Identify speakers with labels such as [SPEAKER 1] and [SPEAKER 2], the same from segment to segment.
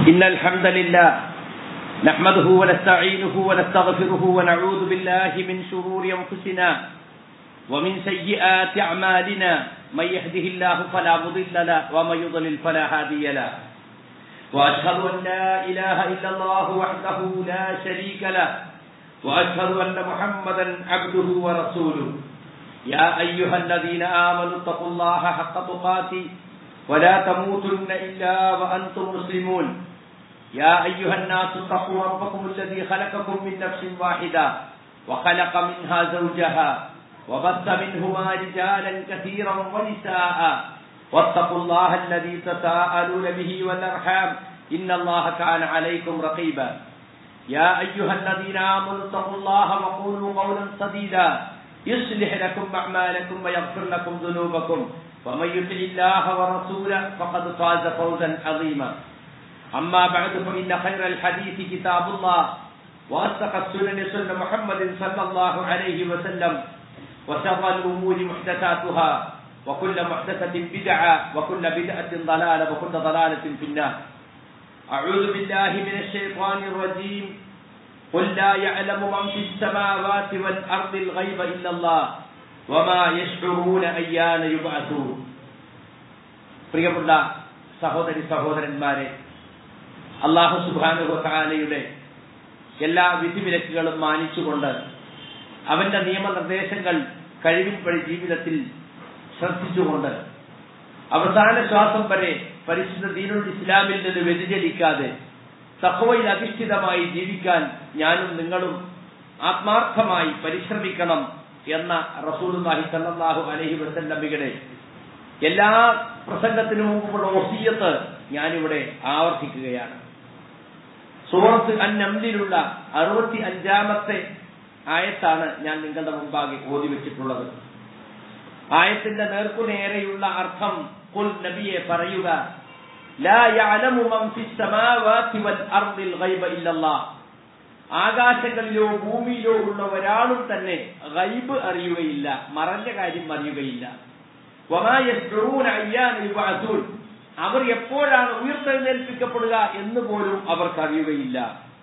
[SPEAKER 1] إن الحمد لله نحمده ونستعينه ونستغفره ونعوذ بالله من شرور أنفسنا ومن سيئات أعمالنا من يهده الله فلا مضل له ومن يضلل فلا هادي له وأشهد أن لا إله إلا الله وحده لا شريك له وأشهد أن محمدا عبده ورسوله يا أيها الذين آمنوا اتقوا الله حق تقاته ولا تموتن إلا وأنتم مسلمون يا أيها الناس اتقوا ربكم الذي خلقكم من نفس واحدة وخلق منها زوجها وبث منهما رجالا كثيرا ونساء واتقوا الله الذي تساءلون به والأرحام إن الله كان عليكم رقيبا يا أيها الذين آمنوا اتقوا الله وقولوا قولا سديدا يصلح لكم أعمالكم ويغفر لكم ذنوبكم ومن يطع الله ورسوله فقد فاز فوزا عظيما أما بعد فإن خير الحديث كتاب الله وأصدق السنن سنة محمد صلى الله عليه وسلم وشر الأمور محدثاتها وكل محدثة بدعة وكل بدعة ضلالة وكل ضلالة في النار أعوذ بالله من الشيطان الرجيم قل لا يعلم من في السماوات والأرض الغيب إلا الله وما يشعرون أيان يبعثون പ്രിയമുള്ള സഹോദരി സഹോദരന്മാരെ അള്ളാഹു സുബാനുഹാലയുടെ എല്ലാ വിധിവിലക്കുകളും മാനിച്ചുകൊണ്ട് അവന്റെ നിയമനിർദ്ദേശങ്ങൾ കഴിവിൻപടി ജീവിതത്തിൽ ശ്രദ്ധിച്ചുകൊണ്ട് അവസാന ശ്വാസം വരെ പരിശുദ്ധ ദീനുൽ ഇസ്ലാമിൽ നിന്ന് വ്യതിചലിക്കാതെ സഹവയിൽ അധിഷ്ഠിതമായി ജീവിക്കാൻ ഞാനും നിങ്ങളും ആത്മാർത്ഥമായി പരിശ്രമിക്കണം എന്ന റസൂലുല്ലാഹി സല്ലല്ലാഹു അലൈഹി വസല്ലമിയുടെ എല്ലാ പ്രസംഗത്തിനു മുമ്പുള്ള ഒസിയത്ത് ഞാനിവിടെ ആവർത്തിക്കുകയാണ് സൂറത്ത് അന്നംലിലുള്ള അറുപത്തി അഞ്ചാമത്തെ ആയത്താണ് ഞാൻ നിങ്ങളുടെ മുമ്പാകെ ഓതി വെച്ചിട്ടുള്ളത് ആയത്തിന്റെ നേർക്കുനേരെയുള്ള അർത്ഥം കുൽ നബിയെ പറയുക ലാ യഅലമു മൻ ഫിസ് സമാവാതി വൽ അർദിൽ ഗൈബ ഇല്ലല്ലാഹ് ആകാശങ്ങളിലോ ഭൂമിയിലോ ഉള്ള ഒരാളും തന്നെ ഗൈബ് അറിയുകയില്ല മറഞ്ഞ കാര്യം അറിയുകയില്ല വമാ യസ്റൂന അയ്യാന യുബഅസൂൻ അവർ എപ്പോഴാണ് ഉയർത്തെഴുന്നേൽപ്പിക്കപ്പെടുക എന്ന് പോലും അവർക്ക് അറിയുകയില്ല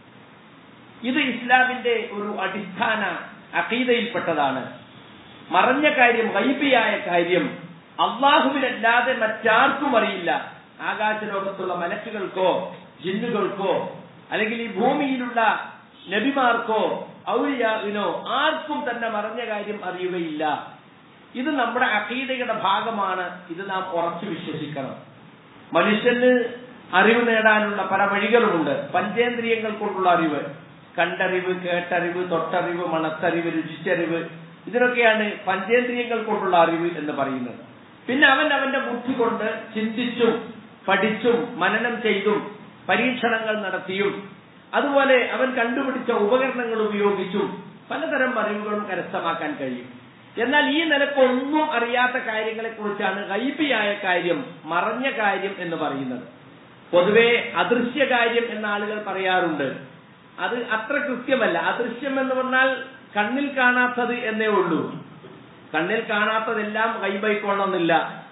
[SPEAKER 1] ഇത് ഇസ്ലാമിന്റെ ഒരു അടിസ്ഥാന അഖീദയിൽപ്പെട്ടതാണ് മറഞ്ഞ കാര്യം വൈബിയായ കാര്യം അള്ളാഹുവിനല്ലാതെ മറ്റാർക്കും അറിയില്ല ആകാശലോകത്തുള്ള മലക്കുകൾക്കോ ജിന്നുകൾക്കോ അല്ലെങ്കിൽ ഈ ഭൂമിയിലുള്ള നബിമാർക്കോ ഔലിയാവിനോ ആർക്കും തന്നെ മറഞ്ഞ കാര്യം അറിയുകയില്ല ഇത് നമ്മുടെ അഖീദയുടെ ഭാഗമാണ് ഇത് നാം ഉറച്ചു വിശ്വസിക്കണം മനുഷ്യന് അറിവ് നേടാനുള്ള പല വഴികളുമുണ്ട് പഞ്ചേന്ദ്രിയങ്ങൾ കൊണ്ടുള്ള അറിവ് കണ്ടറിവ് കേട്ടറിവ് തൊട്ടറിവ് മണത്തറിവ് രുചിച്ചറിവ് ഇതിനൊക്കെയാണ് പഞ്ചേന്ദ്രിയങ്ങൾ കൊണ്ടുള്ള അറിവ് എന്ന് പറയുന്നത് പിന്നെ അവൻ അവന്റെ ബുദ്ധി കൊണ്ട് ചിന്തിച്ചും പഠിച്ചും മനനം ചെയ്തും പരീക്ഷണങ്ങൾ നടത്തിയും അതുപോലെ അവൻ കണ്ടുപിടിച്ച ഉപകരണങ്ങൾ ഉപയോഗിച്ചും പലതരം അറിവുകളും കരസ്ഥമാക്കാൻ കഴിയും എന്നാൽ ഈ നിലക്കൊന്നും അറിയാത്ത കാര്യങ്ങളെ കുറിച്ചാണ് ഗൈബിയായ കാര്യം മറഞ്ഞ കാര്യം എന്ന് പറയുന്നത് പൊതുവെ അദൃശ്യ കാര്യം എന്ന ആളുകൾ പറയാറുണ്ട് അത് അത്ര കൃത്യമല്ല അദൃശ്യം എന്ന് പറഞ്ഞാൽ കണ്ണിൽ കാണാത്തത് എന്നേ ഉള്ളൂ കണ്ണിൽ കാണാത്തതെല്ലാം കൈബൈക്കൊള്ളുന്നില്ല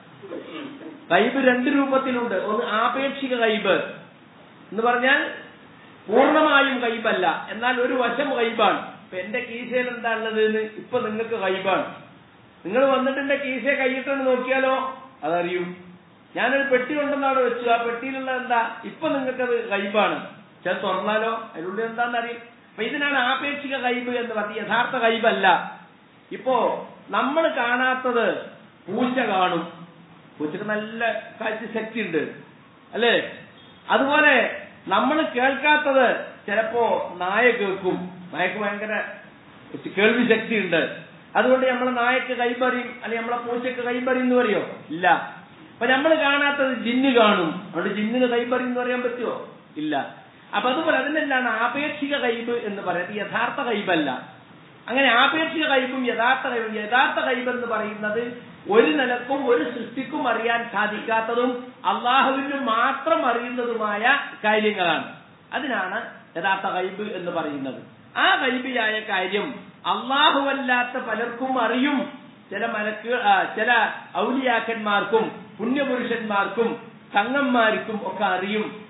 [SPEAKER 1] കൈബ് രണ്ട് രൂപത്തിലുണ്ട് ഒന്ന് ആപേക്ഷിക കൈബ് എന്ന് പറഞ്ഞാൽ പൂർണ്ണമായും കൈബല്ല എന്നാൽ ഒരു വശം കൈബാണ് ഇപ്പൊ എന്റെ കീശയിൽ എന്താ ഉള്ളത് എന്ന് ഇപ്പൊ നിങ്ങൾക്ക് കൈബാണ് നിങ്ങൾ വന്നിട്ട് എന്റെ കീശയെ കൈയിട്ടെന്ന് നോക്കിയാലോ അതറിയും ഞാനൊരു പെട്ടി കൊണ്ടെന്നാണ് വെച്ചു ആ പെട്ടിയിലുള്ള എന്താ ഇപ്പൊ നിങ്ങൾക്കത് കൈബാണ് ചില തുറന്നാലോ അതിനുള്ളിൽ എന്താണെന്ന് അറിയും അപ്പൊ ഇതിനാണ് ആപേക്ഷിക കൈബ് എന്ന് പറഞ്ഞത് യഥാർത്ഥ കൈബല്ല ഇപ്പോ നമ്മൾ കാണാത്തത് പൂച്ച കാണും പൂച്ചക്ക് നല്ല കാഴ്ചശക്തി ഉണ്ട് അല്ലേ അതുപോലെ നമ്മൾ കേൾക്കാത്തത് ചിലപ്പോ നായ കേൾക്കും നായക്ക് ഭയങ്കര കേൾവി ശക്തി ഉണ്ട് അതുകൊണ്ട് നമ്മളെ നായക്ക് കൈപ്പറിയും അല്ലെങ്കിൽ നമ്മളെ പൂച്ചക്ക് കൈപ്പറിയും എന്ന് പറയോ ഇല്ല അപ്പൊ നമ്മൾ കാണാത്തത് ജിന്ന് കാണും അതുകൊണ്ട് ജിന്നിന് കൈപ്പറിയും എന്ന് പറയാൻ പറ്റുമോ ഇല്ല അപ്പൊ അതുപോലെ അതിനെല്ലാം ആപേക്ഷിക കൈബ് എന്ന് പറയുന്നത് യഥാർത്ഥ കൈബല്ല അങ്ങനെ ആപേക്ഷിക കൈബും യഥാർത്ഥ കൈബും യഥാർത്ഥ കൈബ് എന്ന് പറയുന്നത് ഒരു നിലക്കും ഒരു സൃഷ്ടിക്കും അറിയാൻ സാധിക്കാത്തതും അള്ളാഹുവിന് മാത്രം അറിയുന്നതുമായ കാര്യങ്ങളാണ് അതിനാണ് യഥാർത്ഥ കൈബ് എന്ന് പറയുന്നത് ആ കൈബിയായ കാര്യം അള്ളാഹുവല്ലാത്ത പലർക്കും അറിയും ചില മലക്ക് ആ, ചില ഔലിയാക്കന്മാർക്കും പുണ്യപുരുഷന്മാർക്കും തങ്ങന്മാർക്കും ഒക്കെ അറിയും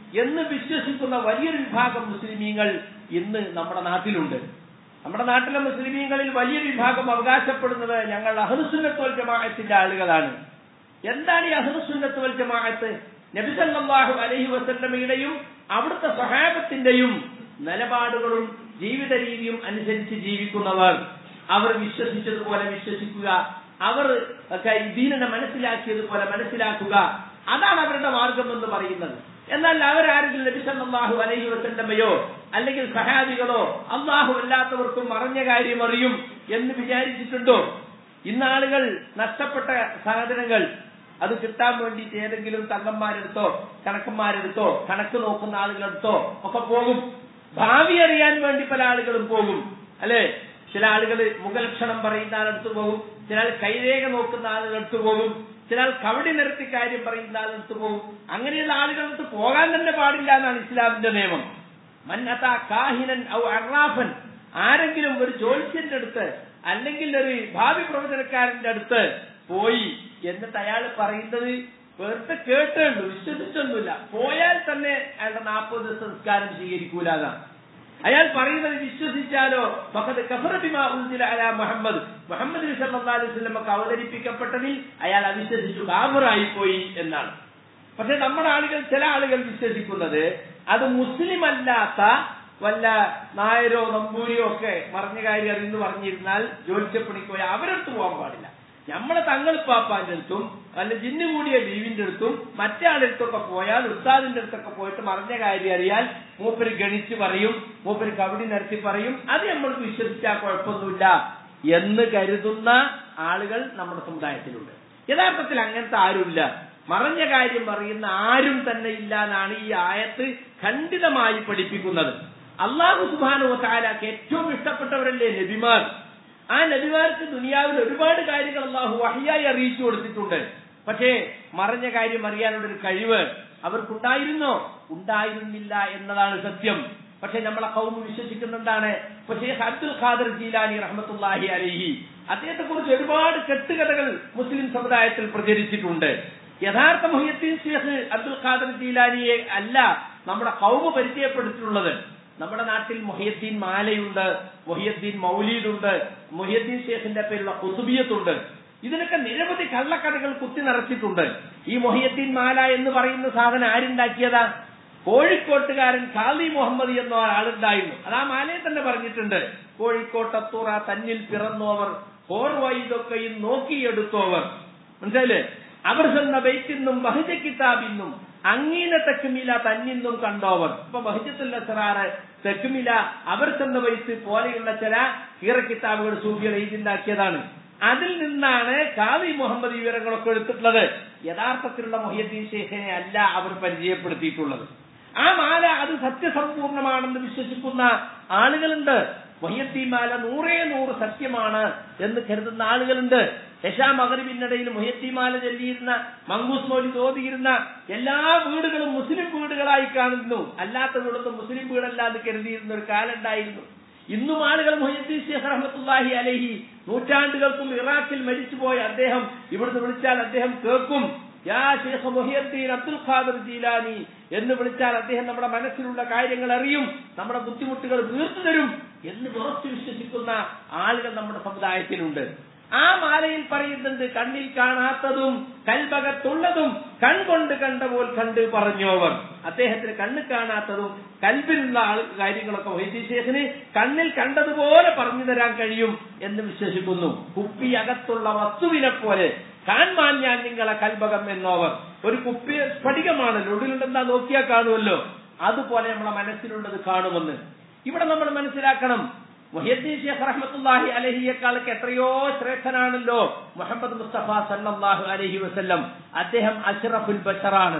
[SPEAKER 1] എന്ന് വിശ്വസിക്കുന്ന വലിയൊരു വിഭാഗം മുസ്ലിമീങ്ങൾ ഇന്ന് നമ്മുടെ നാട്ടിലുണ്ട് നമ്മുടെ നാട്ടിലെ മുസ്ലിമീങ്ങളിൽ വലിയൊരു വിഭാഗം അവകാശപ്പെടുന്നത് ഞങ്ങൾ അഹ്ലുസുന്നത്ത് വൽ ജമാഅത്തിന്റെ ആളുകളാണ് എന്താണ് ഈ അഹ്ലുസുന്നത്ത് വൽ ജമാഅത്ത് നബി സല്ലല്ലാഹു അലൈഹി വസല്ലമയുടെയും അവിടുത്തെ സഹാബത്തിന്റെയും നിലപാടുകളും ജീവിത രീതിയും അനുസരിച്ച് ജീവിക്കുന്നവർ അവർ വിശ്വസിച്ചതുപോലെ വിശ്വസിക്കുക അവർ ഒക്കെ ദീനിനെ മനസ്സിലാക്കിയതുപോലെ മനസ്സിലാക്കുക അതാണ് അവരുടെ മാർഗം എന്ന് പറയുന്നത് എന്നാൽ അവരാരെങ്കിലും നബി സല്ലല്ലാഹു അലൈഹി വസല്ലമയോ അല്ലെങ്കിൽ സഹാബികളോ അള്ളാഹു അല്ലാത്തവർക്കും മറഞ്ഞ കാര്യം അറിയും എന്ന് വിചാരിച്ചിട്ടുണ്ടോ ഇന്നാളുകൾ നഷ്ടപ്പെട്ട സാധനങ്ങൾ അത് കിട്ടാൻ വേണ്ടിയിട്ട് ഏതെങ്കിലും തങ്ങന്മാരെടുത്തോ കണക്കന്മാരെടുത്തോ കണക്ക് നോക്കുന്ന ആളുകളെടുത്തോ ഒക്കെ പോകും ഭാവി അറിയാൻ വേണ്ടി പല ആളുകളും പോകും അല്ലെ ചില ആളുകൾ മുഖലക്ഷണം പറയുന്ന ആളെടുത്ത് പോകും ചില ആൾ കൈരേഖ നോക്കുന്ന ആളുകളെടുത്ത് പോകും ചില ആൾ കവടി നിരത്തി കാര്യം പറയുന്ന ആളെടുത്ത് പോകും അങ്ങനെയുള്ള ആളുകളടുത്ത് പോകാൻ തന്നെ പാടില്ല എന്നാണ് ഇസ്ലാമിന്റെ നിയമം മന്നത്ത കാഹിനൻ ഔ അറാഫൻ ആരെങ്കിലും ഒരു ജ്യോത്സ്യന്റെ അടുത്ത് അല്ലെങ്കിൽ ഒരു ഭാവി പ്രവചനക്കാരന്റെ അടുത്ത് പോയി എന്നിട്ട് അയാൾ പറയുന്നത് വെറുതെ കേട്ടുള്ളൂ വിശ്വസിച്ചൊന്നുമില്ല പോയാൽ തന്നെ അയാളുടെ നാൽപ്പത് ദിവസം സംസ്കാരം സ്വീകരിക്കൂല എന്നാണ് അയാൾ പറയുന്നത് വിശ്വസിച്ചാലോ ഫഖദ് കഫറ ബിമാ ഉൻസില അലാ മുഹമ്മദ് മുഹമ്മദ് നബി സല്ലല്ലാഹു അലൈഹി വസല്ലമക്ക് അവതരിപ്പിക്കപ്പെട്ടതിൽ അയാൾ അവിശ്വസിച്ചു കാഫറായി പോയി എന്നാണ് പക്ഷെ നമ്മുടെ ആളുകൾ ചില ആളുകൾ വിശ്വസിക്കുന്നത് അത് മുസ്ലിം അല്ലാത്ത വല്ല നായരോ നമ്പൂരിയോ ഒക്കെ മറിഞ്ഞ കാര്യം അറിയുന്നു പറഞ്ഞിരുന്നാൽ ജ്യോത്സ്യപ്പണിക്ക് പോയി അവരടുത്ത് പോകാൻ പാടില്ല നമ്മളെ തങ്ങളിപ്പാപ്പാന്റെ അടുത്തും വല്ല ജിന്നു കൂടിയ ബീവിന്റെ അടുത്തും മറ്റേ ആളടുത്തൊക്കെ പോയാൽ ഉസ്താദിന്റെ അടുത്തൊക്കെ പോയിട്ട് മറിഞ്ഞ കാര്യം അറിയാൽ മൂപ്പര് ഗണിച്ച് പറയും മൂപ്പര് കബഡി നിരത്തി പറയും അത് നമ്മൾക്ക് വിശ്വസിച്ചാൽ കുഴപ്പമൊന്നുമില്ല എന്ന് കരുതുന്ന ആളുകൾ നമ്മുടെ സമുദായത്തിലുണ്ട് യഥാർത്ഥത്തിൽ അങ്ങനത്തെ ആരുമില്ല മറഞ്ഞ കാര്യം അറിയുന്ന ആരും തന്നെ ഇല്ല എന്നാണ് ഈ ആയത്ത് ഖണ്ഡിതമായി പഠിപ്പിക്കുന്നത് അള്ളാഹു സുബാനു താലാക്ക് ഏറ്റവും ഇഷ്ടപ്പെട്ടവരല്ലേ നബിമാർ ആ നബിമാർക്ക് ദുനിയാവിൽ ഒരുപാട് കാര്യങ്ങൾ അള്ളാഹു വഹിയായി അറിയിച്ചു കൊടുത്തിട്ടുണ്ട് പക്ഷേ മറഞ്ഞ കാര്യം അറിയാനുള്ള ഒരു കഴിവ് അവർക്കുണ്ടായിരുന്നോ ഉണ്ടായിരുന്നില്ല എന്നതാണ് സത്യം പക്ഷെ നമ്മളെ കൗമ് വിശ്വസിക്കുന്ന എന്താണ് പക്ഷേ അബ്ദുൽ ഖാദർ ജീലാനി റഹ്മത്തുല്ലാഹി അലഹി അദ്ദേഹത്തെ കുറിച്ച് ഒരുപാട് കെട്ടുകഥകൾ മുസ്ലിം സമുദായത്തിൽ പ്രചരിച്ചിട്ടുണ്ട് യഥാർത്ഥ മൊഹിയദ്ദീൻ ഷേഖ് അബ്ദുൽ ഖാദർ ജീലാനിയെ അല്ല നമ്മുടെ കൗമ് പരിചയപ്പെടുത്തിയിട്ടുള്ളത് നമ്മുടെ നാട്ടിൽ മൊഹിയദ്ദീൻ മാലയുണ്ട് മൊഹിയദ്ദീൻ മൗലീദുണ്ട് മൊഹിയദ്ദീൻ ഷേഖിന്റെ പേരുള്ള കുസുബിയത്തുണ്ട് ഇതിനൊക്കെ നിരവധി കള്ളക്കഥകൾ കുത്തി നിറച്ചിട്ടുണ്ട് ഈ മൊഹിയദ്ദീൻ മാല എന്ന് പറയുന്ന സാധനം ആരുണ്ടാക്കിയതാ കോഴിക്കോട്ടുകാരൻ ഖാദി മുഹമ്മദ് എന്ന ഒരാളുണ്ടായിരുന്നു അത് ആ മാലയെ തന്നെ പറഞ്ഞിട്ടുണ്ട് കോഴിക്കോട്ടത്തൂറ തന്നിൽ പിറന്നോവർ ഹോർവൈതൊക്കെയും നോക്കിയെടുത്തോവർ മനസ്സിലായില്ലേ അവർ ചെന്ന ബൈറ്റിന്നും ബഹജ കിതാബിന്നും അങ്ങീന തെക്കുമില തന്നിന്നും കണ്ടോവർ ഇപ്പൊ ബഹജത്തുള്ള ചെറാറ് തെക്കുമില അവർ ചെന്ന ബൈത്ത് പോലെയുള്ള ചില കീറ കിതാബുകൾ സൂഫികൾ എഴുതിണ്ടാക്കിയതാണ് അതിൽ നിന്നാണ് കാവി മുഹമ്മദ് വിവരങ്ങളൊക്കെ എടുത്തിട്ടുള്ളത് യഥാർത്ഥത്തിലുള്ള മൊഹിയദ്ദീൻ ഷേഖിനെ അല്ല അവർ പരിചയപ്പെടുത്തിയിട്ടുള്ളത് ആ മാല അത് സത്യസമ്പൂർണമാണെന്ന് വിശ്വസിക്കുന്ന ആളുകളുണ്ട് മൊഹിയദ്ദീൻ മാല നൂറേ നൂറ് സത്യമാണ് എന്ന് കരുതുന്ന ആളുകളുണ്ട് യശാ മകരിബിനിടയിൽ മൊഹിയദ്ദീമാല ചൊല്ലിയിരുന്ന മങ്കൂസ് മോലി തോതിയിരുന്ന എല്ലാ വീടുകളും മുസ്ലിം വീടുകളായി കാണുന്നു അല്ലാത്ത വീടൊന്നും മുസ്ലിം വീടല്ല എന്ന് കരുതിയിരുന്ന ഒരു കാലം ഉണ്ടായിരുന്നു ഇന്നും ആളുകൾ മൊഹിദ്ദീൻ ഷേഖ് റഹ്മത്തുല്ലാഹി അലഹി നൂറ്റാണ്ടുകൾക്കും ഇറാഖിൽ മരിച്ചുപോയ അദ്ദേഹം ഇവിടുന്ന് വിളിച്ചാൽ അദ്ദേഹം കേൾക്കും യാ ഷേഖ് മൊഹിയദ്ദീൻ അബ്ദുൽ ഖാദർ ജീലാനി എന്ന് വിളിച്ചാൽ അദ്ദേഹം നമ്മുടെ മനസ്സിലുള്ള കാര്യങ്ങൾ അറിയും നമ്മുടെ ബുദ്ധിമുട്ടുകൾ തീർത്തു തരും എന്ന് ഉറച്ചു വിശ്വസിക്കുന്ന ആളുകൾ നമ്മുടെ സമുദായത്തിലുണ്ട് ആ മാലയിൽ പറയുന്നുണ്ട് കണ്ണിൽ കാണാത്തതും കൽഭകത്തുള്ളതും കൺകൊണ്ട് കണ്ട പോൽ കണ്ട് പറഞ്ഞോവർ അദ്ദേഹത്തിന് കണ്ണ് കാണാത്തതും കൽബിലുള്ള ആൾ കാര്യങ്ങളൊക്കെ വൈദ്യശേഖന് കണ്ണിൽ കണ്ടതുപോലെ പറഞ്ഞു തരാൻ കഴിയും എന്ന് വിശ്വസിക്കുന്നു കുപ്പി അകത്തുള്ള വസ്തുവിനെ പോലെ കാൺമാൻ ഞാൻ നിങ്ങളെ കൽഭകം എന്നോവർ ഒരു കുപ്പി സ്ഫടികമാണല്ലോ ഉള്ളിലുണ്ടെന്നാ നോക്കിയാൽ കാണുമല്ലോ അതുപോലെ നമ്മളെ മനസ്സിലുള്ളത് കാണുമെന്ന് ഇവിടെ നമ്മൾ മനസ്സിലാക്കണം മുഹിയദ്ദീൻ ഷേഖ് റഹ്മത്തുല്ലാഹി അലഹിയെക്കാൾക്ക് എത്രയോ ശ്രേഷ്ഠനാണല്ലോ മുഹമ്മദ് മുസ്തഫ സല്ലല്ലാഹു അലഹി വസല്ലം അദ്ദേഹം അഷ്റഫുൽ ബഷറാണ്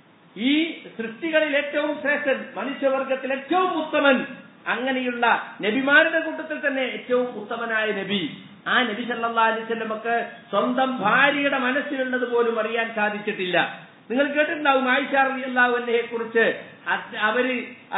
[SPEAKER 1] ഈ സൃഷ്ടികളിൽ ഏറ്റവും ശ്രേഷ്ഠൻ മനുഷ്യവർഗത്തിൽ ഏറ്റവും ഉത്തമൻ അങ്ങനെയുള്ള നബിമാരുടെ കൂട്ടത്തിൽ തന്നെ ഏറ്റവും ഉത്തമനായ നബി ആ നബി സല്ലാ അലിസ്വല്ലമക്ക് സ്വന്തം ഭാര്യയുടെ മനസ്സിലുള്ളത് പോലും അറിയാൻ സാധിച്ചിട്ടില്ല നിങ്ങൾ കേട്ടിട്ടുണ്ടാവും ആയിഷ റളിയല്ലാഹു അൻഹയെ കുറിച്ച് അവര്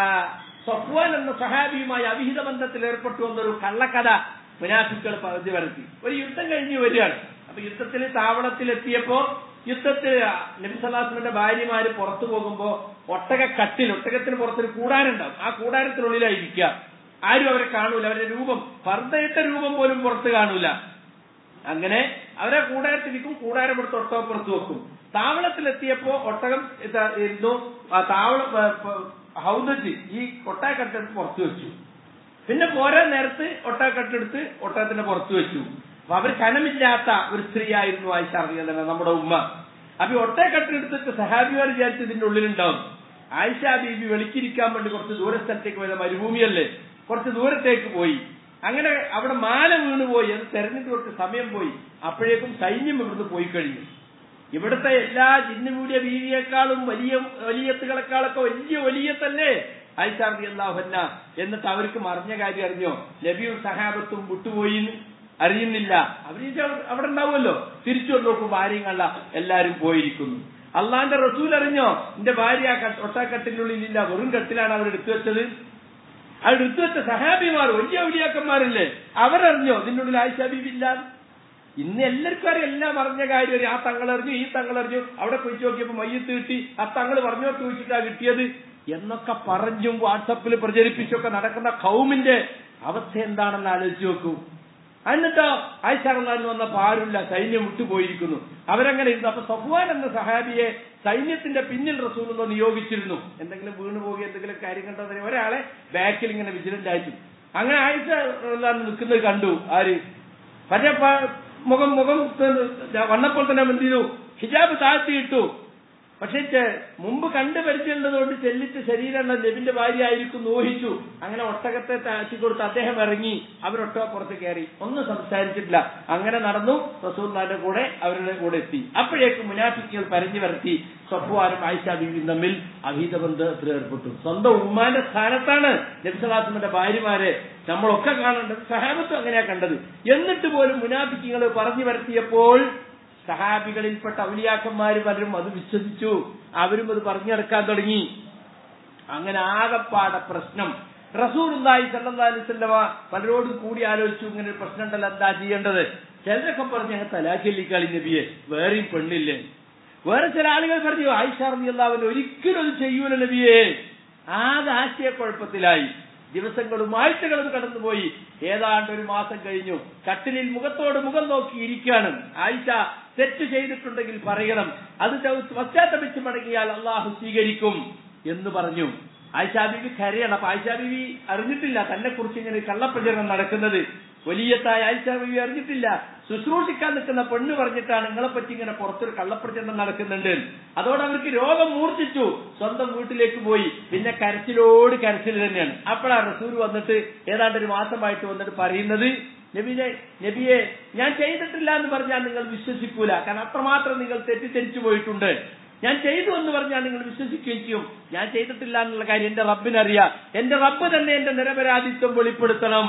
[SPEAKER 1] സഫ്വാൻ എന്ന സഹാബിയുമായി അവിഹിത ബന്ധത്തിൽ ഏർപ്പെട്ടു എന്നൊരു കള്ളക്കഥ മുനാഫിക്കൾ പറഞ്ഞു വരുത്തി ഒരു യുദ്ധം കഴിഞ്ഞ് വരികയാണ് അപ്പൊ യുദ്ധത്തിൽ താവളത്തിലെത്തിയപ്പോ യുദ്ധത്തിൽ നബി സല്ലാസ്മിന്റെ ഭാര്യമാര് പുറത്തു പോകുമ്പോ ഒട്ടക കട്ടിൽ ഒട്ടകത്തിന് പുറത്തൊരു കൂടാനുണ്ടാവും ആ കൂടാരത്തിനുള്ളിലായിരിക്കുക ആരും അവരെ കാണൂല അവരുടെ രൂപം പർദ്ദയിട്ട രൂപം പോലും പുറത്ത് കാണൂല അങ്ങനെ അവരെ കൂടാരത്തിരിക്കും കൂടാരം എടുത്ത് ഒട്ടകപ്പുറത്ത് വെക്കും താവളത്തിലെത്തിയപ്പോ ഒട്ടകം ഇതാ ഇരുന്നു ആ താവള ഹൗദജ് ഈ ഒട്ടകക്കെട്ടെടുത്ത് പുറത്തു വെച്ചു പിന്നെ പോരാ നേരത്ത് ഒട്ടകക്കെട്ടെടുത്ത് ഒട്ടകത്തിന്റെ പുറത്ത് വെച്ചു അപ്പൊ അവർ കനമില്ലാത്ത ഒരു സ്ത്രീ ആയിരുന്നു ആയിഷ അറിയാൻ നമ്മുടെ ഉമ്മ അപ്പൊ ഒട്ടകക്കെട്ടെടുത്തിട്ട് സഹാബിമാർ വിചാരിച്ച് ഇതിന്റെ ഉള്ളിലുണ്ടാവും ആയിഷ ബീബി വെളിക്കിരിക്കാൻ വേണ്ടി കുറച്ച് ദൂര സ്ഥലത്തേക്ക് പോയത് മരുഭൂമിയല്ലേ കുറച്ച് ദൂരത്തേക്ക് പോയി അങ്ങനെ അവിടെ മാല വീണ് പോയി അത് തെരഞ്ഞിട്ട് കുറച്ച് സമയം പോയി അപ്പോഴേക്കും സൈന്യം ഇവിടുന്ന് പോയി കഴിഞ്ഞു ഇവിടുത്തെ എല്ലാ ജിന്നുകൂടിയ ബീവിയേക്കാളും വലിയ വലിയത്തുകളെക്കാളൊക്കെ വലിയ വലിയത്തല്ലേ ആയിഷാർദി അള്ളാഹന്ന എന്നിട്ട് അവർക്ക് മറിഞ്ഞ കാര്യം അറിഞ്ഞോ നബിയും സഹാബത്തും വിട്ടുപോയി അറിയുന്നില്ല അവർ അവിടെ ഉണ്ടാവുമല്ലോ തിരിച്ചു വന്ന് നോക്കുമ്പോ ആരെയും കണ്ട എല്ലാരും പോയിരിക്കുന്നു അള്ളാന്റെ റസൂൽ അറിഞ്ഞോ എന്റെ ഭാര്യ ഒട്ടാക്കട്ടിനുള്ളിലില്ല വെറും കട്ടിലാണ് അവർ എടുത്തു വെച്ചത് അവർ എടുത്തു വെച്ച സഹാബിമാർ വലിയ ഔലിയാക്കന്മാരല്ലേ അവരറിഞ്ഞോ ഇതിനുള്ളിൽ ആയിഷ ബീബി ഇല്ല ഇന്ന് എല്ലാവർക്കും അറിയാം എല്ലാം അറിഞ്ഞ കാര്യം ആ തങ്ങളറിഞ്ഞു ഈ തങ്ങളറിഞ്ഞു അവിടെ പോയി നോക്കിയപ്പോ മയ്യത്ത് കിട്ടി ആ തങ്ങൾ പറഞ്ഞോ ചോദിച്ചിട്ടാ കിട്ടിയത് എന്നൊക്കെ പറഞ്ഞും വാട്സപ്പിൽ പ്രചരിപ്പിച്ചൊക്കെ നടക്കുന്ന കൗമിന്റെ അവസ്ഥ എന്താണെന്ന് ആലോചിച്ച് നോക്കൂ എന്നിട്ടോ ആയിഷാറന്നാൻ വന്നപ്പോ ആരുമില്ല സൈന്യം വിട്ടുപോയിരിക്കുന്നു അവരങ്ങനെ ഇരുന്നു അപ്പൊ സഫ്വാൻ എന്ന സഹാബിയെ സൈന്യത്തിന്റെ പിന്നിൽ റസൂൽ നിയോഗിച്ചിരുന്നു എന്തെങ്കിലും വീണു പോകുക എന്തെങ്കിലും കാര്യം കണ്ടതിന് ഒരാളെ ബാക്കിൽ ഇങ്ങനെ വിജിലന്റ് ആയിട്ടു അങ്ങനെ ആയിഷ നിൽക്കുന്നത് കണ്ടു ആര് പക്ഷെ മുഖം മുഖം വന്നപ്പോൾ തന്നെ എന്ത് ചെയ്തു ഹിജാബ് താഴ്ത്തിയിട്ടു പക്ഷെ മുമ്പ് കണ്ടു പരിചയമുള്ളതുകൊണ്ട് ചെല്ലിച്ച ശരീരമുള്ള നബിന്റെ ഭാര്യ ആയിരിക്കും ഊഹിച്ചു അങ്ങനെ ഒട്ടകത്തെ താഴ്ത്തി കൊടുത്ത് അദ്ദേഹം ഇറങ്ങി അവരൊട്ടക പുറത്ത് കയറി ഒന്നും സംസാരിച്ചിട്ടില്ല അങ്ങനെ നടന്നു റസൂല്ലാന്റെ കൂടെ അവരുടെ കൂടെ എത്തി അപ്പോഴേക്കും മുനാഫിക്കുകൾ പരഞ്ഞു വരത്തി സഫ്വാനും ആയിഷ ബീവിയും തമ്മിൽ അഭീത ബന്ധത്തിൽ ഏർപ്പെട്ടു സ്വന്തം ഉമ്മാന്റെ സ്ഥാനത്താണ് നബിസലാസിന്റെ ഭാര്യമാരെ നമ്മളൊക്കെ കാണേണ്ടത് സഹാബത്തും അങ്ങനെയാ കണ്ടത് എന്നിട്ട് പോലും മുനാഫിക്കുകൾ പറഞ്ഞു വരത്തിയപ്പോൾ സഹാബികളിൽപ്പെട്ട ഔലിയാക്കന്മാര് പലരും അത് വിശ്വസിച്ചു അവരും അത് പറഞ്ഞു നടക്കാൻ തുടങ്ങി അങ്ങനെ ആകപ്പാടെ പ്രശ്നം റസൂലുള്ളാഹി സല്ലല്ലാഹു അലൈഹി വസല്ലമ പലരോടും കൂടി ആലോചിച്ചു ഇങ്ങനെ ഒരു പ്രശ്നം ഉണ്ടല്ലോ എന്താ ചെയ്യേണ്ടത് ചിലരൊക്കെ പറഞ്ഞു ഞങ്ങൾ തലാഖല്ലിക്കാളി നബിയെ വേറെയും പെണ്ണില്ലേ വേറെ ചില ആളുകൾ പറഞ്ഞു ആയിഷ റളിയല്ലാഹു ഒരിക്കലും അത് ചെയ്യൂല നബിയെ ആകെ ആശയക്കുഴപ്പത്തിലായി ദിവസങ്ങളും ആഴ്ചകളും കടന്നുപോയി ഏതാണ്ട് ഒരു മാസം കഴിഞ്ഞു കട്ടിലിൽ മുഖത്തോട് മുഖം നോക്കി ഇരിക്കുകയാണ് ആയിഷ തെറ്റ് ചെയ്തിട്ടുണ്ടെങ്കിൽ പറയണം അത് പശ്ചാത്തപിച്ച് മടങ്ങിയാൽ അള്ളാഹു സ്വീകരിക്കും എന്ന് പറഞ്ഞു ആയിഷാ ബീവി കരയണം അപ്പൊ ആയിഷാ ബീവി അറിഞ്ഞിട്ടില്ല തന്നെ കുറിച്ച് ഇങ്ങനെ കള്ളപ്രചരണം നടക്കുന്നത് വലിയത്തായ ആയിഷാ ബീവി അറിഞ്ഞിട്ടില്ല ശുശ്രൂഷിക്കാൻ നിൽക്കുന്ന പെണ്ണ് പറഞ്ഞിട്ടാണ് നിങ്ങളെ പറ്റി ഇങ്ങനെ പുറത്തൊരു കള്ളപ്രചരണം നടക്കുന്നുണ്ട് അതോടെ അവർക്ക് രോഗം മൂർച്ഛിച്ചു സ്വന്തം വീട്ടിലേക്ക് പോയി പിന്നെ കരച്ചിലോട് കരച്ചിൽ തന്നെയാണ് അപ്പോഴാ റസൂൽ വന്നിട്ട് ഏതാണ്ട് ഒരു മാസമായിട്ട് വന്നിട്ട് പറയുന്നത് നബിനെ നബിയെ ഞാൻ ചെയ്തിട്ടില്ല എന്ന് പറഞ്ഞാൽ നിങ്ങൾ വിശ്വസിക്കൂല കാരണം അത്രമാത്രം നിങ്ങൾ തെറ്റിദ്ധരിച്ചു പോയിട്ടുണ്ട് ഞാൻ ചെയ്തു എന്ന് പറഞ്ഞാൽ നിങ്ങൾ വിശ്വസിക്കുകയും ചെയ്യും ഞാൻ ചെയ്തിട്ടില്ല എന്നുള്ള കാര്യം എന്റെ റബ്ബിനറിയാം എന്റെ റബ്ബ് തന്നെ എന്റെ നിരപരാധിത്വം വെളിപ്പെടുത്തണം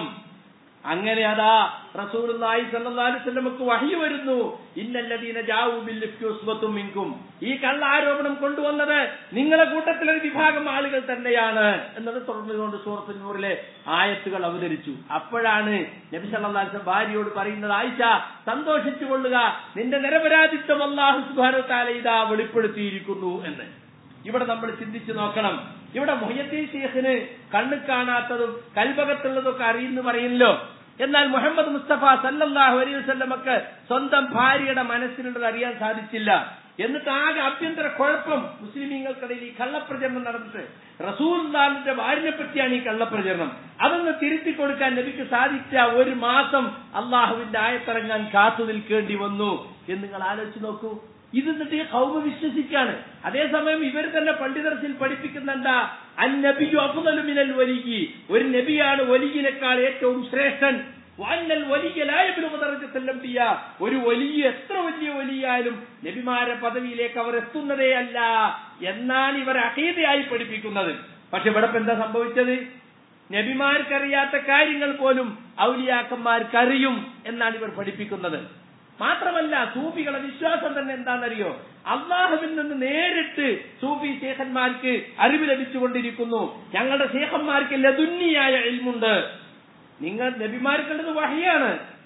[SPEAKER 1] അങ്ങനെ അതാ റസൂലുള്ളാഹി സ്വല്ലല്ലാഹു അലൈഹി വസല്ലമക്ക് വഹി വരുന്നു ഇന്നല്ലദീന ജാഉ ബിൽ ഇഫ്കി ഉസ്ബത്തും മിൻകും ഈ കള്ള ആരോപണം കൊണ്ടുവന്നത് നിങ്ങളെ കൂട്ടത്തിലെ ഒരു വിഭാഗം ആളുകൾ തന്നെയാണ് എന്നത് തുടർന്നുകൊണ്ട് സൂറത്തുൽ നൂറിലെ ആയത്തുകൾ അവതരിച്ചു അപ്പോഴാണ് നബി സല്ലല്ലാഹു അലൈഹി വസല്ലം ഭാര്യയോട് പറയുന്നത് ആയിഷ സന്തോഷിച്ചു കൊള്ളുക നിന്റെ നിരപരാധിത്വം അല്ലാഹു സുബ്ഹാനഹു തആല ഇതാ വെളിപ്പെടുത്തിയിരിക്കുന്നു എന്ന് ഇവിടെ നമ്മൾ ചിന്തിച്ചു നോക്കണം ഇവിടെ മൊഹ്യദ്ദീൻ ഷെയ്ഖിന് കണ്ണു കാണാത്തതും കൽഭകത്തുള്ളതൊക്കെ അറിയുന്നു പറയുന്നല്ലോ എന്നാൽ മുഹമ്മദ് മുസ്തഫ സല്ലല്ലാഹു അലൈഹി വസല്ലമക്ക് സ്വന്തം ഭാര്യയുടെ മനസ്സിലുള്ളത് അറിയാൻ സാധിച്ചില്ല എന്നിട്ട് ആകെ ആഭ്യന്തര കുഴപ്പം മുസ്ലിമീങ്ങൾക്കിടയിൽ ഈ കള്ളപ്രചരണം നടന്നിട്ട് റസൂൽദാന്റെ ഭാര്യനെ പറ്റിയാണ് ഈ കള്ളപ്രചരണം അതൊന്ന് തിരുത്തി കൊടുക്കാൻ നബിക്ക് സാധിച്ച ഒരു മാസം അള്ളാഹുവിന്റെ ആയത്തിറങ്ങാൻ കാത്തു നിൽക്കേണ്ടി വന്നു എന്ന് നിങ്ങൾ ആലോചിച്ച് നോക്കൂ ഇത് എന്നിട്ട് ഈ കൗമ വിശ്വസിക്കാണ് അതേസമയം ഇവർ തന്നെ പണ്ഡിതർസിൽ പഠിപ്പിക്കുന്ന എന്താ അന്നബിയു അഫുദലുമിനൽ വലിയ ഒരു നബിയാണ് വലിയനേക്കാൾ ഏറ്റവും ശ്രേഷ്ഠൻ വാന്നൽ വലിയ ലായബിലുപതർജത്തല്ലംബിയ ഒരു വലിയ എത്ര വലിയ വലിയായാലും നബിമാരെ പദവിയിലേക്ക് അവർ എത്തുന്നതേ അല്ല എന്നാണ് ഇവർ അഹീതയായി പഠിപ്പിക്കുന്നത് പക്ഷെ ഇവിടെ ഇപ്പൊ എന്താ സംഭവിച്ചത് നബിമാർക്കറിയാത്ത കാര്യങ്ങൾ പോലും ഔലിയാക്കന്മാർക്കറിയും എന്നാണ് ഇവർ പഠിപ്പിക്കുന്നത് മാത്രമല്ല സൂഫികളെ വിശ്വാസം തന്നെ എന്താണെന്നറിയോ അള്ളാഹുവിൽ നിന്ന് നേരിട്ട് സൂഫി ശേഖന്മാർക്ക് അറിവ് ലഭിച്ചുകൊണ്ടിരിക്കുന്നു ഞങ്ങളുടെ ശേഖന്മാർക്ക് ലതുന്നിയായ ഇൽമുണ്ട് നിങ്ങൾ നബിമാർക്കുള്ളത് വഹിയാണ്